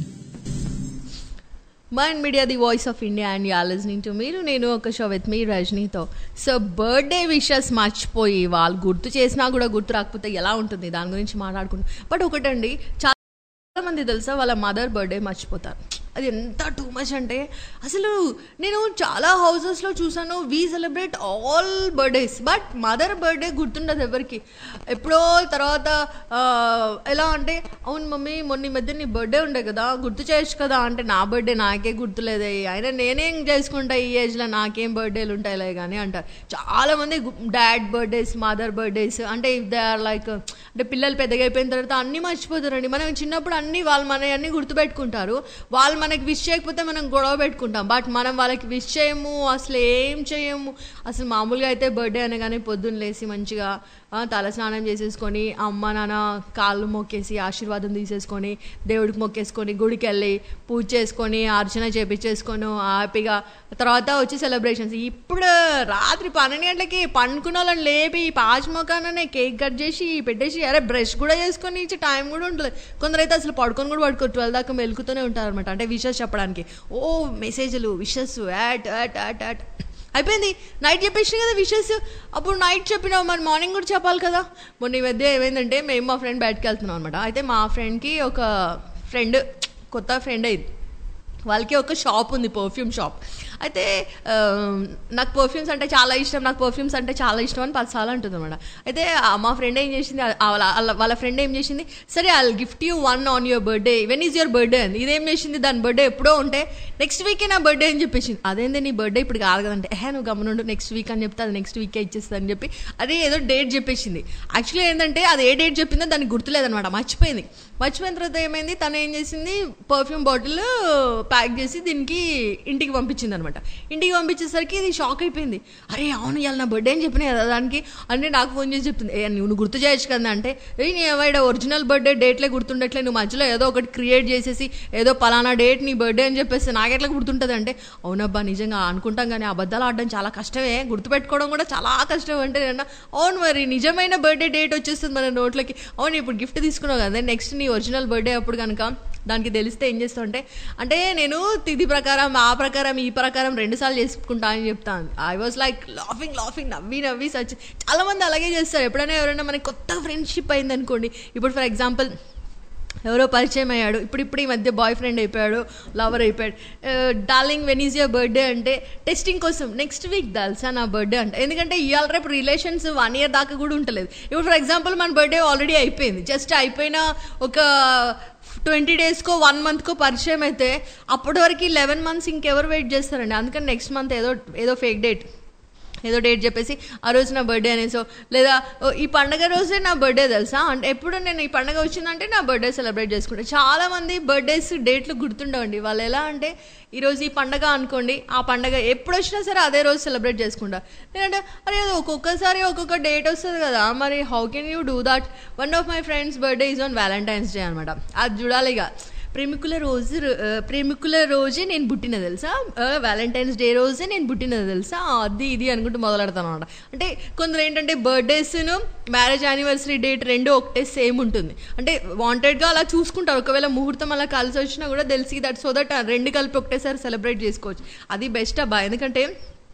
mind media the voice of India and yeah listening to మీరు నేను ఒక షో విత్ మీ రజనీతో సో బర్త్డే విషెస్ మర్చిపోయి వాళ్ళు గుర్తు చేసినా కూడా గుర్తు రాకపోతే ఎలా ఉంటుంది దాని గురించి మాట్లాడుకుంటాం బట్ ఒకటండి చాలా మంది తెలుసా వాళ్ళ మదర్ బర్త్డే మర్చిపోతారు అది ఎంత టూ మచ్ అంటే అసలు నేను చాలా హౌసెస్లో చూసాను we celebrate all birthdays but mother birthday గుర్తుండదు ఎవరికి ఎప్పుడో తర్వాత ఆ, ఎలా అంటే అవును మమ్మీ మొన్న ఈ మధ్య నీ బర్త్డే ఉండే కదా గుర్తు చేయొచ్చు కదా అంటే నా బర్త్డే నాకే గుర్తులేదే అయినా నేనేం చేసుకుంటా ఈ ఏజ్లో నాకేం బర్త్డేలు ఉంటాయిలే కానీ అంటారు చాలా మంది డాడ్ బర్త్డేస్ మదర్ బర్త్డేస్ అంటే ఇఫ్ దే ఆర్ లైక్ అంటే పిల్లలు పెద్దగా అయిపోయిన తర్వాత అన్నీ మర్చిపోతారండి మనం చిన్నప్పుడు అన్నీ వాళ్ళు మన అన్నీ గుర్తుపెట్టుకుంటారు వాళ్ళు మనకి విష్ చేయకపోతే మనం గొడవ పెట్టుకుంటాం బట్ మనం వాళ్ళకి విష్ చేయము అసలు ఏం చేయము అసలు మామూలుగా అయితే బర్త్డే అనగానే పొద్దున్న లేసి మంచిగా ఆ, తల స్నానం చేసేసుకొని అమ్మ నాన్న కాళ్ళు మొక్కేసి ఆశీర్వాదం తీసేసుకొని దేవుడికి మొక్కేసుకొని గుడికి వెళ్ళి పూజ చేసుకొని అర్చన చేపించేసుకొని హ్యాపీగా తర్వాత వచ్చి సెలబ్రేషన్స్ ఇప్పుడు రాత్రి పన్నెండు గంటలకి పండుకున్న వాళ్ళని లేపి పాచి మొక్కనే కేక్ కట్ చేసి పెట్టేసి అరే బ్రష్ కూడా చేసుకొని ఇచ్చి టైం కూడా ఉంటుంది కొందరైతే అసలు పడుకొని కూడా పడుకో ట్వెల్వ్ దాకా మెలుకుతూనే ఉంటారు అనమాట అంటే విషెస్ చెప్పడానికి ఓ మెసేజ్లు wishes at at at at అయిపోయింది నైట్ చెప్పేసి కదా విషెస్ అప్పుడు నైట్ చెప్పినావు మరి మార్నింగ్ కూడా చెప్పాలి కదా మొన్న ఈ మధ్య ఏమైందంటే మేము మా ఫ్రెండ్ బయటకు వెళ్తున్నాం అనమాట అయితే మా ఫ్రెండ్కి ఒక ఫ్రెండ్ కొత్త ఫ్రెండ్ అయింది వాళ్ళకి ఒక షాప్ ఉంది పర్ఫ్యూమ్ షాప్ అయితే ఆ, నాకు పర్ఫ్యూమ్స్ అంటే చాలా ఇష్టం నాకు పర్ఫ్యూమ్స్ అంటే చాలా ఇష్టం అని పదిసార్లు అంటుంది అనమాట అయితే ఆ మా ఫ్రెండ్ ఏం చేసింది ఆ వాళ్ళ వాళ్ళ- వాళ్ళ ఫ్రెండ్ ఏం చేసింది సరే I gift you one on your birthday when is your birthday అని ఇదేం చేసింది దాని బర్త్డే ఎప్పుడో ఉంటే నెక్స్ట్ వీకే నా బర్త్డే అని చెప్పేసింది అదేంది నీ బర్త్డే ఇప్పుడు కాదు కదంటే ఏ నువ్వు గమనుండు నెక్స్ట్ వీక్ అని చెప్తే అది నెక్స్ట్ వీకే ఇచ్చేస్తుంది అని చెప్పి అదే ఏదో డేట్ చెప్పేసింది యాక్చువల్లీ ఏంటంటే అది ఏ డేట్ చెప్పిందో దానికి గుర్తులేదనమాట మర్చిపోయింది మర్చిపోయిన తర్వాత ఏమైంది తను ఏం చేసింది పర్ఫ్యూమ్ బాటిల్ ప్యాక్ చేసి దీనికి ఇంటికి పంపించింది అనమాట ఇంటికి పంపించేసరికి ఇది షాక్ అయిపోయింది అరే అవును ఇవాళ నా బర్త్డే అని చెప్పిన కదా దానికి అంటే నాకు ఫోన్ చేసి చెప్తుంది ఏ నువ్వు నువ్వు గుర్తు చేయొచ్చు కదా అంటే ఏ నీ ఏవాడ ఒరిజినల్ బర్త్డే డేట్లే గుర్తుండట్లే నువ్వు మధ్యలో ఏదో ఒకటి క్రియేట్ చేసేసి ఏదో పలానా డేట్ నీ బర్త్డే అని చెప్పేసి నాకెట్లా గుర్తుంటుంది అంటే అవునబ్బా నిజంగా అనుకుంటాం కానీ అబద్ధాలు ఆడడం చాలా కష్టమే గుర్తుపెట్టుకోవడం కూడా చాలా కష్టం అంటే నేను అవును మరి నిజమైన బర్త్డే డేట్ వచ్చేస్తుంది మన నోట్లకి అవును ఇప్పుడు గిఫ్ట్ తీసుకున్నావు కదా నెక్స్ట్ నీ ఒరిజినల్ బర్త్డే అప్పుడు కనుక దానికి తెలిస్తే ఏం చేస్తావు అంటే అంటే నేను తిథి ప్రకారం ఆ ప్రకారం ఈ ప్రకారం రెండు సార్లు చేసుకుంటా అని చెప్తాను I was like laughing laughing నవ్వి నవ్వి సచ్ చాలా మంది అలాగే చేస్తారు ఎప్పుడైనా ఎవరైనా మనకి కొత్త ఫ్రెండ్షిప్ అయింది అనుకోండి ఇప్పుడు ఫర్ ఎగ్జాంపుల్ ఎవరో పరిచయం అయ్యాడు ఇప్పుడు ఇప్పుడు ఈ మధ్య బాయ్ ఫ్రెండ్ అయిపోయాడు లవర్ అయిపోయాడు darling when is your birthday అంటే టెస్టింగ్ కోసం నెక్స్ట్ వీక్ తెలుసా నా బర్త్డే అంటే ఎందుకంటే ఇవాళ రేపు రిలేషన్స్ వన్ ఇయర్ దాకా కూడా ఉంటలేదు ఇప్పుడు ఫర్ ఎగ్జాంపుల్ మన బర్త్డే ఆల్రెడీ అయిపోయింది జస్ట్ అయిపోయిన ఒక ట్వంటీ డేస్కో వన్ మంత్కో పరిచయం అయితే అప్పటి వరకు లెవెన్ మంత్స్ ఇంకెవరు వెయిట్ చేస్తారండి అందుకని నెక్స్ట్ మంత్ ఏదో ఏదో ఫేక్ డేట్ ఏదో డేట్ చెప్పేసి ఆ రోజు నా బర్త్డే అనేసో లేదా ఓ, ఈ పండగ రోజే నా బర్త్డే తెలుసా అంటే ఎప్పుడు నేను ఈ పండగ వచ్చిందంటే నా బర్త్డే సెలబ్రేట్ చేసుకుంటాను చాలా మంది బర్త్డేస్ డేట్లు గుర్తుండవండి వాళ్ళు ఎలా అంటే ఈరోజు ఈ పండగ అనుకోండి ఆ పండగ ఎప్పుడు వచ్చినా సరే అదే రోజు సెలబ్రేట్ చేసుకుంటా నేనంటే అరే అది ఒక్కొక్కసారి ఒక్కొక్క డేట్ వస్తుంది కదా మరి how can you do that one of my friends birthday is on Valentine's Day అనమాట అది చూడాలి ఇక ప్రేమికుల రోజు ఆ, ప్రేమికుల రోజే నేను పుట్టిన తెలుసా వ్యాలంటైన్స్ డే రోజే నేను పుట్టినది తెలుసా అది ఇది అనుకుంటూ మొదలెడతాను అనమాట అంటే కొందరు ఏంటంటే బర్త్డేస్ను మ్యారేజ్ యానివర్సరీ డేట్ రెండు ఒకటే సేమ్ ఉంటుంది అంటే వాంటెడ్గా అలా చూసుకుంటారు ఒకవేళ ముహూర్తం అలా కలిసి వచ్చినా కూడా తెలిసి దట్ సో దట్ రెండు కలిపి ఒకటేసారి సెలబ్రేట్ చేసుకోవచ్చు అది బెస్ట్ అబ్బా ఎందుకంటే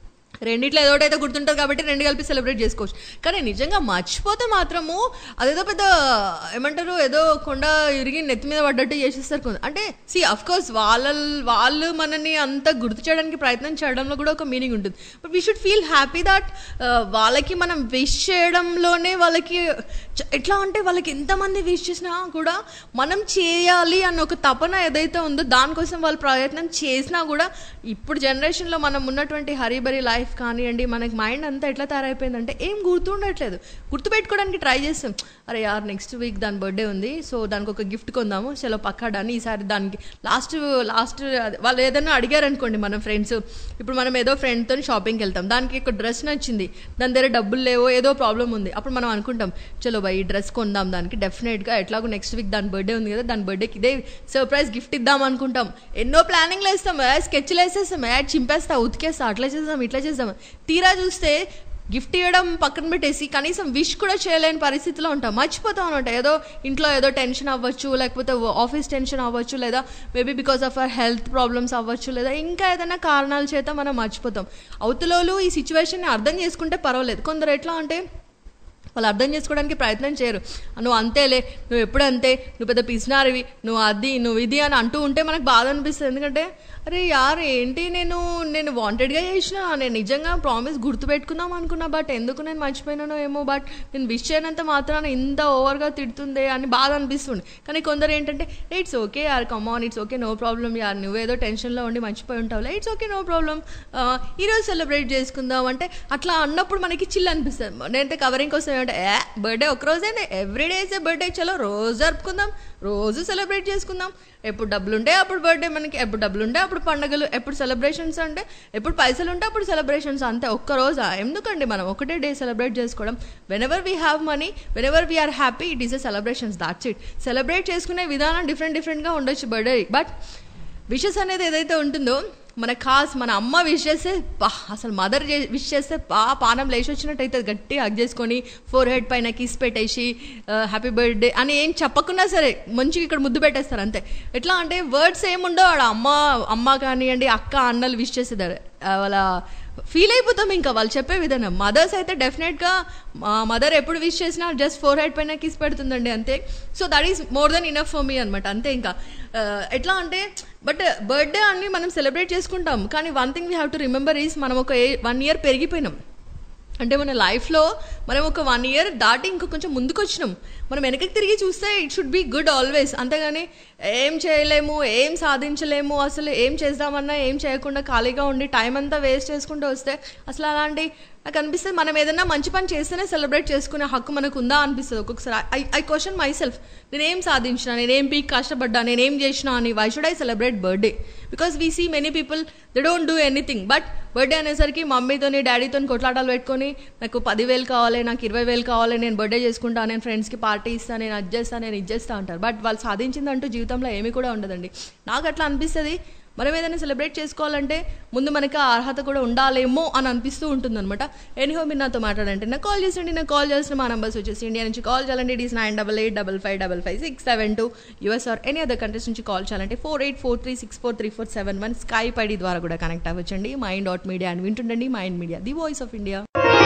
రెండిట్లో ఏదో ఒకటి అయితే గుర్తుంటుంది కాబట్టి రెండు కలిపి సెలబ్రేట్ చేసుకోవచ్చు కానీ నిజంగా మర్చిపోతే మాత్రము అదేదో పెద్ద ఏమంటారు ఏదో కొండ ఇరిగి నెత్తి మీద పడ్డట్టు చేసేస్తారు కొంత అంటే సి అఫ్ కోర్స్ వాళ్ళ వాళ్ళు మనని అంత గుర్తు చేయడానికి ప్రయత్నం చేయడంలో కూడా ఒక మీనింగ్ ఉంటుంది but we should feel happy that వాళ్ళకి మనం విష్ చేయడంలోనే వాళ్ళకి చ- ఎట్లా అంటే వాళ్ళకి ఎంతమంది విష్ చేసినా కూడా మనం చేయాలి అన్న ఒక తపన ఏదైతే ఉందో దానికోసం వాళ్ళు ప్రయత్నం చేసినా కూడా ఇప్పుడు జనరేషన్లో మనం ఉన్నటువంటి హరిబరి లైఫ్ కానివ్వండి మనకి మైండ్ అంతా ఎట్లా తయారైపోయిందంటే ఏం గుర్తుండట్లేదు గుర్తుపెట్టుకోవడానికి ట్రై చేస్తాం అరే యార్ నెక్స్ట్ వీక్ దాని బర్త్డే ఉంది సో దానికి ఒక గిఫ్ట్ కొందాము చలో పక్కా డన్ ఈసారి దానికి లాస్ట్ లాస్ట్ వాళ్ళు ఏదైనా అడిగారు అనుకోండి మన ఫ్రెండ్స్ ఇప్పుడు మనం ఏదో ఫ్రెండ్తో షాపింగ్కి వెళ్తాం దానికి ఒక డ్రెస్ నచ్చింది దాని దగ్గర డబ్బులు లేవో ఏదో ప్రాబ్లం ఉంది అప్పుడు మనం అనుకుంటాం చలో బై ఈ డ్రెస్ కొందాం దానికి డెఫినెట్గా ఎట్లాగో నెక్స్ట్ వీక్ దాని బర్త్డే ఉంది కదా దాని బర్త్డేకి ఇదే సర్ప్రైజ్ గిఫ్ట్ ఇద్దాం అనుకుంటాం ఎన్నో ప్లానింగ్లు వేస్తాం స్కెచ్లు వేసేస్తాం యాడ్ చింపేస్తా ఉతికేస్తా అట్లా చేద్దాం ఇట్లా చేద్దాం తీరా చూస్తే గిఫ్ట్ ఇవ్వడం పక్కన పెట్టేసి కనీసం విష్ కూడా చేయలేని పరిస్థితిలో ఉంటాం మర్చిపోతాం అనమాట ఏదో ఇంట్లో ఏదో టెన్షన్ అవ్వచ్చు లేకపోతే ఆఫీస్ టెన్షన్ అవ్వచ్చు లేదా maybe because of our health problems అవ్వచ్చు లేదా ఇంకా ఏదైనా కారణాల చేత మనం మర్చిపోతాం అవతలోలు ఈ సిచ్యువేషన్ని అర్థం చేసుకుంటే పర్వాలేదు కొందరు ఎట్లా అంటే వాళ్ళు అర్థం చేసుకోవడానికి ప్రయత్నం చేయరు నువ్వు అంతేలే నువ్వు ఎప్పుడు అంతే నువ్వు పెద్ద పిసినారివి నువ్వు అది నువ్వు ఇది అని అంటూ ఉంటే మనకు బాధ అనిపిస్తుంది ఎందుకంటే అరే యార్ ఏంటి నేను నేను వాంటెడ్గా చేసిన నేను నిజంగా ప్రామిస్ గుర్తుపెట్టుకుందాం అనుకున్నా బట్ ఎందుకు నేను మర్చిపోయినానో ఏమో బట్ నేను విష్ చేయనంత మాత్రాన ఇంత ఓవర్గా తిడుతుందే అని బాధ అనిపిస్తుంది కానీ కొందరు ఏంటంటే ఇట్స్ ఓకే యార్ come on it's okay no problem యార్ నువ్వేదో టెన్షన్లో ఉండి మర్చిపోయి ఉంటావులే ఇట్స్ ఓకే నో ప్రాబ్లం ఈరోజు సెలబ్రేట్ చేసుకుందాం అంటే అట్లా అన్నప్పుడు మనకి చిల్ అనిపిస్తుంది నేనైతే కవరింగ్ కోసం ఏమంటే ఏ బర్త్డే ఒకరోజైంది ఎవ్రీ డే ఇస్ బర్త్డే చలో రోజు జరుపుకుందాం రోజు సెలబ్రేట్ చేసుకుందాం ఎప్పుడు డబ్బులు ఉంటే అప్పుడు బర్త్డే మనకి ఎప్పుడు డబ్బులు ఉంటే అప్పుడు పండగలు ఎప్పుడు సెలబ్రేషన్స్ అంటే ఎప్పుడు పైసలు ఉంటే అప్పుడు సెలబ్రేషన్స్ అంతే ఒక్క రోజా ఎందుకండి మనం ఒకటే డే సెలబ్రేట్ చేసుకోవడం whenever we have money whenever we are happy it is a celebrations that's it celebrate చేసుకునే విధానం డిఫరెంట్ డిఫరెంట్గా ఉండొచ్చు బర్త్డే బట్ విషెస్ అనేది ఏదైతే ఉంటుందో మన ఖాస్ మన అమ్మ విష్ చేస్తే బా అసలు మదర్ విష్ చేస్తే బా పానం లేచి వచ్చినట్టు అయితే గట్టి హగ్ చేసుకొని ఫోర్ హెడ్ పైన కిస్ పెట్టేసి హ్యాపీ బర్త్డే అని ఏం చెప్పకున్నా సరే మంచిగా ఇక్కడ ముద్దు పెట్టేస్తారు అంతే ఎట్లా అంటే వర్డ్స్ ఏముండో ఆడ అమ్మ అమ్మ కానివ్వండి అక్క అన్నలు విష్ చేసేదారు వాళ్ళ ఫీల్ అయిపోతాం ఇంకా వాళ్ళు చెప్పే విధానం మదర్స్ అయితే డెఫినెట్గా మదర్ ఎప్పుడు విష్ చేసినా జస్ట్ ఫోర్ హెడ్ పైన కిస్ పెడుతుందండి అంతే so that is more than enough for me అనమాట అంతే ఇంకా ఆ, ఎట్లా అంటే బట్ బర్త్డే అని మనం సెలబ్రేట్ చేసుకుంటాం కానీ one thing we have to remember is మనం ఒక వన్ ఇయర్ పెరిగిపోయినాం అంటే మన లైఫ్లో మనం ఒక వన్ ఇయర్ దాటి ఇంకా కొంచెం ముందుకు వచ్చినాం మనం వెనకకి తిరిగి చూస్తే it should be good always అంతేగాని ఏం చేయలేము ఏం సాధించలేము అసలు ఏం చేద్దామన్నా ఏం చేయకుండా ఖాళీగా ఉండి టైం అంతా వేస్ట్ చేసుకుంటూ వస్తే అసలు అలాంటి నాకు అనిపిస్తుంది మనం ఏదైనా మంచి పని చేస్తేనే సెలబ్రేట్ చేసుకునే హక్కు మనకు ఉందా అనిపిస్తుంది ఒక్కొక్కసారి I I question myself నేనేం సాధించిన నేనేం పీక్ కష్టపడ్డా నేనేం చేసినా అని why should I celebrate birthday because we see many people they don't do anything but birthday అనేసరికి మమ్మీతోని డాడీతోని కొట్లాటాలు పెట్టుకొని నాకు పదివేలు కావాలి నాకు ఇరవై వేలు కావాలి నేను బర్త్డే చేసుకుంటా నేను ఫ్రెండ్స్కి పార్టీ ఇస్తాను నేను అది చేస్తాను నేను ఇది చేస్తా అంటారు బట్ వాళ్ళు సాధించిందంటూ జీవితంలో ఏమీ కూడా ఉండదండి నాకు అట్లా అనిపిస్తుంది మనం ఏదైనా సెలబ్రేట్ చేసుకోవాలంటే ముందు మనకి ఆ అర్హత కూడా ఉండాలేమో అని అనిపిస్తూ ఉంటుంది అనమాట ఎనీహో మీరు నాతో మాట్లాడంటే నాకు కాల్ చేసండి నాకు కాల్ చేసిన మా నంబర్స్ వచ్చేసి ఇండియా నుంచి కాల్ చేయాలంటే it is nine double eight double five double five six seven two US or any other countries నుంచి కాల్ చేయాలంటే four eight four three six four three four seven one Skype ID ద్వారా కూడా కనెక్ట్ అవ్వచ్చండి మైండ్ డాట్ మీడియా అని వింటుండండి mind media the voice of India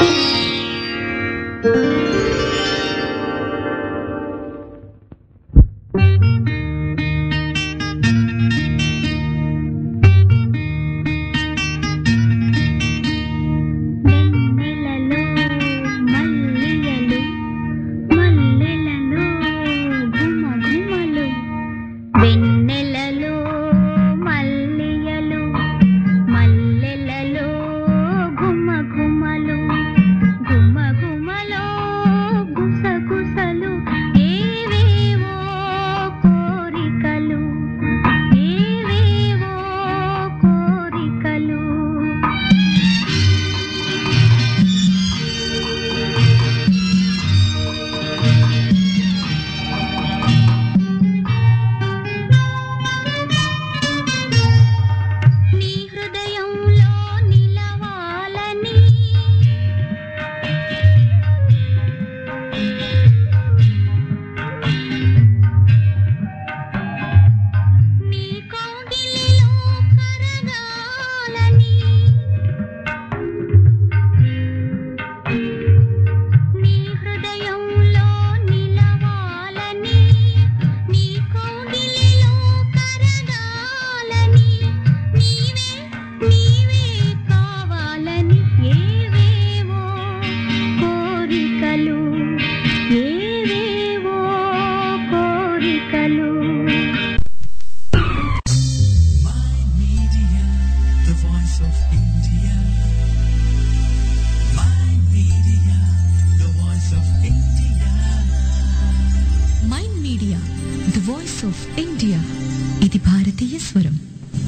వెన్నెలలో మల్లియలు మల్లెలలో ఘుమ ఘుమలు వెన్నెలలో మల్లియలు మల్లెలలో ఘుమ ఘుమలు ఘుమ ఘుమలో కోరికలు The voice of India. My media, the voice of India. Mind media the voice of India ఇది భారతీయ స్వరం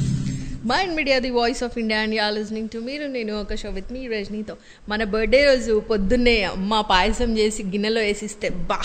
mind media the voice of India and yeah listening to మీరు నేను ఒక షో విత్ మీ రజనీతో మన బర్త్డే రోజు పొద్దున్నే అమ్మ పాయసం చేసి గిన్నెలో వేసిస్తే బా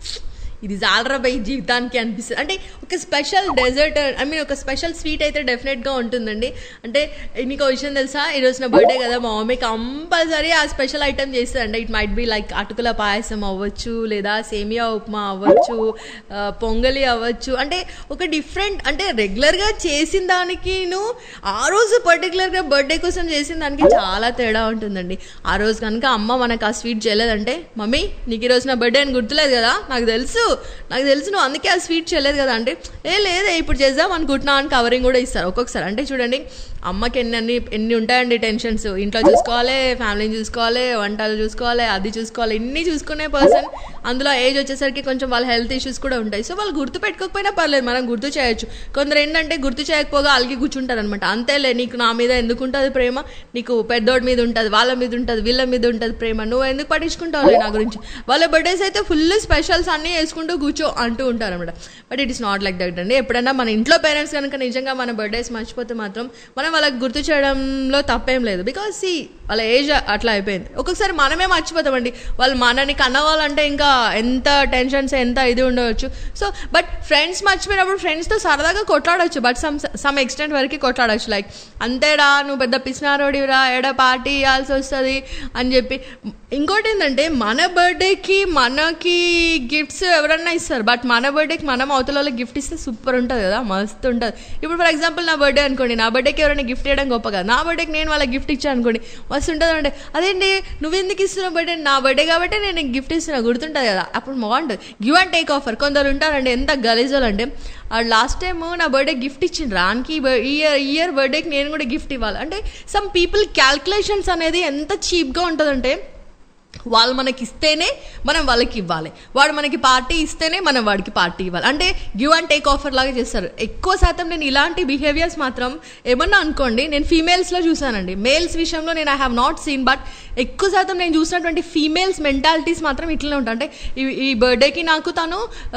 ఇది జాలరా బై జీవితానికి అనిపిస్తుంది అంటే ఒక స్పెషల్ డెజర్ట్ ఐ మీన్ ఒక స్పెషల్ స్వీట్ అయితే డెఫినెట్గా ఉంటుందండి అంటే నీకు విషయం తెలుసా ఈరోజు నా బర్త్డే కదా మా మమ్మీ కంపల్సరీ ఆ స్పెషల్ ఐటమ్ చేస్తుంది అంటే ఇట్ మైట్ బి లైక్ అటుకుల పాయసం అవ్వచ్చు లేదా సేమియా ఉప్మా అవ్వచ్చు ఆ, పొంగలి అవ్వచ్చు అంటే ఒక డిఫరెంట్ అంటే రెగ్యులర్గా చేసిన దానికి ఆ రోజు పర్టికులర్గా బర్త్డే కోసం చేసిన దానికి చాలా తేడా ఉంటుందండి ఆ రోజు కనుక అమ్మ మనకు ఆ స్వీట్ చేయలేదంటే మమ్మీ నీకు ఈరోజు నా బర్త్డే అని గుర్తులేదు కదా నాకు తెలుసు నాకు తెలుసు నువ్వు అందుకే ఆ స్వీట్ చేయలేదు కదా అంటే ఏ లేదే ఇప్పుడు చేద్దాం అనుకుంటున్నా అని కవరింగ్ కూడా ఇస్తారు ఒక్కొక్కసారి అంటే చూడండి అమ్మకి ఎన్ని అన్ని ఎన్ని ఉంటాయండి టెన్షన్స్ ఇంట్లో చూసుకోవాలి ఫ్యామిలీని చూసుకోవాలి వంటలు చూసుకోవాలి అది చూసుకోవాలి ఇన్ని చూసుకునే పర్సన్ అందులో ఏజ్ వచ్చేసరికి కొంచెం వాళ్ళ హెల్త్ ఇష్యూస్ కూడా ఉంటాయి సో వాళ్ళు గుర్తు పెట్టుకోకపోయినా పర్లేదు మనం గుర్తు చేయొచ్చు కొందరు ఏంటంటే గుర్తు చేయకపోగా అలిగి కూర్చుంటారు అనమాట అంతేలే నీకు నా మీద ఎందుకు ఉంటుంది ప్రేమ నీకు పెద్దోడి మీద ఉంటుంది వాళ్ళ మీద ఉంటుంది వీళ్ళ మీద ఉంటుంది ప్రేమ నువ్వు ఎందుకు పట్టించుకుంటావు నా గురించి వాళ్ళ బర్త్డేస్ అయితే ఫుల్ స్పెషల్స్ అన్నీ వేసుకుంటూ కూర్చో అంటూ ఉంటారు అనమాట but it is not like that అండి ఎప్పుడైనా మన ఇంట్లో పేరెంట్స్ కనుక నిజంగా మన బర్త్డేస్ మర్చిపోతే మాత్రం మనం వాళ్ళకి గుర్తు చేయడంలో తప్పేం లేదు బికాస్ సి వాళ్ళ ఏజ్ అట్లా అయిపోయింది ఒక్కొక్కసారి మనమే మర్చిపోతామండి వాళ్ళు మనని కన్నవాళ్ళంటే ఇంకా ఎంత టెన్షన్స్ ఎంత ఇది ఉండవచ్చు సో బట్ ఫ్రెండ్స్ మర్చిపోయినప్పుడు ఫ్రెండ్స్తో సరదాగా కొట్లాడొచ్చు బట్ సమ్ సమ్ ఎక్స్టెంట్ వరకు కొట్లాడొచ్చు లైక్ అంతేరా నువ్వు పెద్ద పిసినారోడిరా ఎడ పార్టీ ఇవ్వాల్సి వస్తుంది అని చెప్పి ఇంకోటి ఏంటంటే మన బర్త్డేకి మనకి గిఫ్ట్స్ ఎవరన్నా ఇస్తారు బట్ మన బర్త్డేకి మనం అవతల వాళ్ళకి గిఫ్ట్ ఇస్తే సూపర్ ఉంటుంది కదా మస్తు ఉంటుంది ఇప్పుడు ఫర్ ఎగ్జాంపుల్ నా బర్త్డే అనుకోండి నా బర్త్డేకి ఎవరైనా గిఫ్ట్ ఇవ్వడం గొప్ప కదా నా బర్త్డేకి నేను వాళ్ళకి గిఫ్ట్ ఇచ్చాను అనుకోండి మస్తు ఉంటుంది అంటే అదేంటి నువ్వు ఎందుకు ఇస్తున్నావు బర్త్డే నా బర్త్డే కాబట్టి నేను నీకు గిఫ్ట్ ఇస్తున్నా గుర్తుంటుంది కదా అప్పుడు బాగుంటుంది గివ్ అండ్ టేక్ ఆఫర్ కొందరు ఉంటారండి ఎంత గలీజోలు అంటే లాస్ట్ టైం నా బర్త్డే గిఫ్ట్ ఇచ్చిండ్రు రానికి ఈ ఇయర్ ఇయర్ బర్త్డేకి నేను కూడా గిఫ్ట్ ఇవ్వాలి అంటే సమ్ పీపుల్ క్యాల్కులేషన్స్ అనేది ఎంత చీప్గా ఉంటుందంటే వాళ్ళు మనకి ఇస్తేనే మనం వాళ్ళకి ఇవ్వాలి వాడు మనకి పార్టీ ఇస్తేనే మనం వాడికి పార్టీ ఇవ్వాలి అంటే గివ్ అండ్ టేక్ ఆఫర్ లాగా చేస్తారు ఎక్కువ శాతం నేను ఇలాంటి బిహేవియర్స్ మాత్రం ఏమన్నా అనుకోండి నేను ఫీమేల్స్లో చూసానండి మేల్స్ విషయంలో నేను I have not seen but ఎక్కువ శాతం నేను చూసినటువంటి ఫీమేల్స్ మెంటాలిటీస్ మాత్రం ఇట్లనే ఉంటాయి అంటే ఈ- ఈ బర్త్డేకి నాకు తను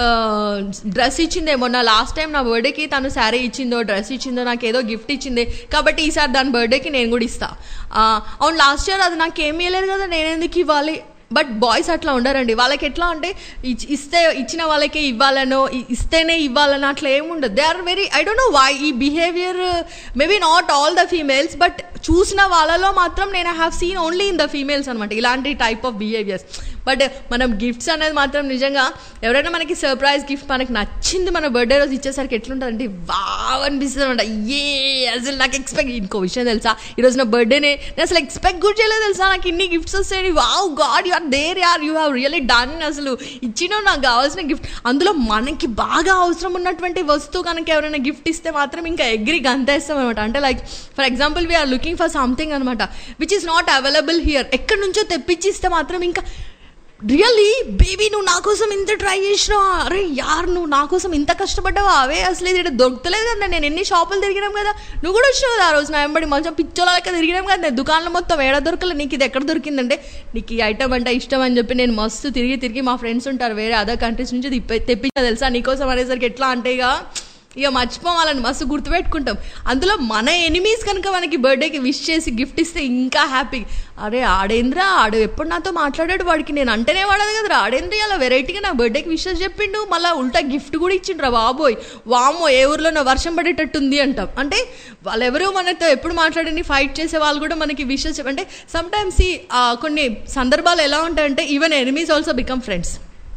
డ్రెస్ ఇచ్చిందేమో నా లాస్ట్ టైం నా బర్త్డేకి తను శారీ ఇచ్చిందో డ్రెస్ ఇచ్చిందో నాకు ఏదో గిఫ్ట్ ఇచ్చింది కాబట్టి ఈసారి దాని బర్త్డేకి నేను కూడా ఇస్తా ఆ, అవును లాస్ట్ ఇయర్ అది నాకు ఏమీ ఇవ్వలేదు కదా నేను ఎందుకు ఇవ్వాలి బట్ బాయ్స్ అట్లా ఉండరండి వాళ్ళకి ఎట్లా అంటే ఇచ్- ఇస్తే ఇచ్చిన వాళ్ళకే ఇవ్వాలనో ఇ- ఇస్తేనే ఇవ్వాలనో అట్లా ఏముండదు they are very I don't know why ఈ behaviour maybe not all the females but చూసిన వాళ్ళలో మాత్రం నేను I have seen only in the females అనమాట ఇలాంటి టైప్ ఆఫ్ బిహేవియర్స్ బట్ మనం గిఫ్ట్స్ అనేది మాత్రం నిజంగా ఎవరైనా మనకి సర్ప్రైజ్ గిఫ్ట్ మనకి నచ్చింది మన బర్త్డే రోజు ఇచ్చేసరికి ఎట్లుంటుంది అంటే వావ్ అనిపిస్తుంది అనమాట ఏ అసలు నాకు ఎక్స్పెక్ట్ ఇంకో విషయం తెలుసా ఈరోజు నా బర్త్డేనే నేను అసలు ఎక్స్పెక్ట్ కూడా చేయలేదు తెలుసా నాకు ఇన్ని గిఫ్ట్స్ వస్తాయి wow god you are there యార్ యూ హ్యావ్ రియలీ డన్ అసలు ఇచ్చిన నాకు కావాల్సిన గిఫ్ట్ అందులో మనకి బాగా అవసరం ఉన్నటువంటి వస్తువు కనుక ఎవరైనా గిఫ్ట్ ఇస్తే మాత్రం ఇంకా ఎగ్రి గంతేస్తాం అనమాట అంటే like for example we are looking for something అనమాట which is not available here ఎక్కడి నుంచో తెప్పించి ఇస్తే మాత్రం ఇంకా రియల్లీ బేబీ నువ్వు నా కోసం ఇంత ట్రై చేసినావా అరే యార్ నువ్వు నా కోసం ఇంత కష్టపడ్డావా అవే అసలు ఇది ఈడ దొరకలేదు కదా నేను ఎన్ని షాపులు తిరిగినాం కదా నువ్వు కూడా వచ్చినావు కదా ఆ రోజు నా వెంబడి మంచిగా పిచ్చోల లెక్క తిరిగినాం కదా నేను దుకాణంలో మొత్తం ఏడ దొరకలేదు నీకు ఇది ఎక్కడ దొరికిందంటే నీకు ఈ ఐటమ్ అంటే ఇష్టం అని చెప్పి నేను మస్తు తిరిగి తిరిగి మా ఫ్రెండ్స్ ఉంటారు వేరే అదర్ కంట్రీస్ నుంచి తెప్పి తెప్పించా తెలుసా నీకోసం అనేసరికి ఎట్లా అంటే ఇక ఇక మర్చిపోవాలని మస్తు గుర్తుపెట్టుకుంటాం అందులో మన ఎనిమీస్ కనుక మనకి బర్త్డేకి విష్ చేసి గిఫ్ట్ ఇస్తే ఇంకా హ్యాపీ అరే ఆడేంద్రా ఆడు ఎప్పుడు నాతో మాట్లాడాడు వాడికి నేను అంటేనే వాడదు కదరా ఆడేంద్ర అలా వెరైటీగా నా బర్త్డేకి విషెస్ చెప్పిండు మళ్ళీ ఉల్టా గిఫ్ట్ కూడా ఇచ్చిండ్రా బాబోయ్ వామో ఏ ఊర్లో వర్షం పడేటట్టుంది అంటాం అంటే వాళ్ళెవరూ మనతో ఎప్పుడు మాట్లాడని ఫైట్ చేసే వాళ్ళు కూడా మనకి విషెస్ చెప్ప అంటే సమ్ టైమ్స్ ఈ కొన్ని సందర్భాలు ఎలా ఉంటాయంటే even enemies also become friends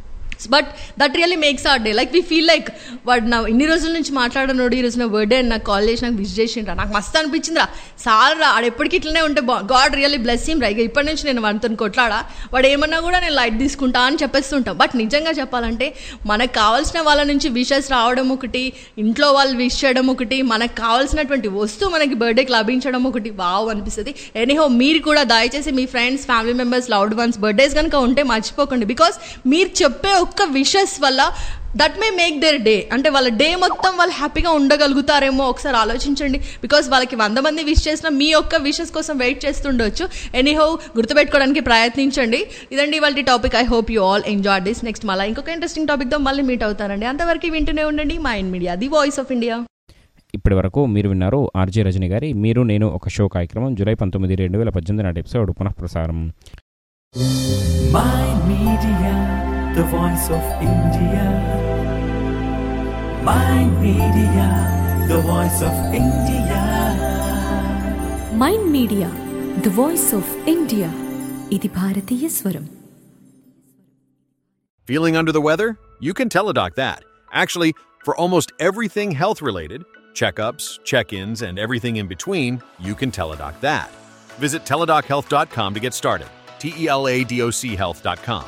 but that really makes our day like we feel like వాడు నా ఇన్ని రోజుల నుంచి మాట్లాడనోడు ఈ రోజు నా బర్త్డే అని నాకు కాల్ చేసి నాకు విష్ చేసిండ్రా నాకు మస్తు అనిపించిందిరా సార్ రా ఆడు ఎప్పటికి ఇట్లనే ఉంటే గాడ్ రియల్లీ బ్లెస్ హిమ్ రా ఇక ఇప్పటి నుంచి నేను వాడితో కొట్లాడా వాడు ఏమన్నా కూడా నేను లైట్ తీసుకుంటా అని చెప్పేస్తుంటాం బట్ నిజంగా చెప్పాలంటే మనకు కావాల్సిన వాళ్ళ నుంచి విషెస్ రావడం ఒకటి ఇంట్లో వాళ్ళు విష్ చేయడం ఒకటి మనకు కావాల్సినటువంటి వస్తువు మనకి బర్త్డేకి లభించడం ఒకటి వావ్ అనిపిస్తుంది ఎనీహో మీరు కూడా దయచేసి మీ friends family members loved ones birthdays కనుక ఉంటే మర్చిపోకండి బికాస్ మీరు చెప్పే ఒక ఒక్క విషెస్ వల్ల that may make their day అంటే వాళ్ళ డే మొత్తం వాళ్ళు హ్యాపీగా ఉండగలుగుతారేమో ఒకసారి ఆలోచించండి బికాస్ వాళ్ళకి వంద మంది విష్ చేసిన మీ యొక్క విషెస్ కోసం వెయిట్ చేస్తుండొచ్చు ఎనీహౌ గుర్తుపెట్టుకోవడానికి ప్రయత్నించండి ఇదండి వాళ్ళ topic I hope you all enjoy this next మళ్ళీ ఇంకొక ఇంట్రెస్టింగ్ టాపిక్తో మళ్ళీ మీట్ అవుతారండి అంతవరకు వింటూనే ఉండండి మా mind media the voice of India ఇప్పటి వరకు మీరు విన్నారు ఆర్జే రజని గారి మీరు నేను ఒక షో కార్యక్రమం జూలై పంతొమ్మిది రెండు వేల పద్దెనిమిది నాటి ఎపిసోడ్ పునఃప్రసారం My Media, the voice of India. My Media, the voice of India. Mind media the voice of India ఇది భారతీయ స్వరం Feeling under the weather? You can teledoc that. Actually, for almost everything health related, checkups, check ins, and everything in between, you can teledoc that. Visit teledochealth.com to get started. T E L A D O C health.com.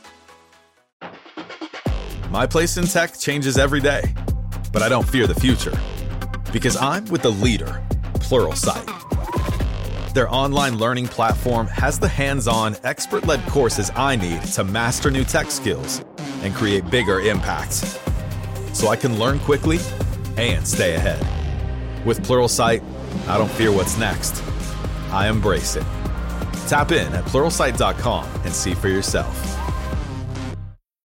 My place in tech changes every day, but I don't fear the future because I'm with the leader, Pluralsight. Their online learning platform has the hands on, expert led courses I need to master new tech skills and create bigger impacts so I can learn quickly and stay ahead. With Pluralsight, I don't fear what's next, I embrace it. Tap in at pluralsight.com and see for yourself.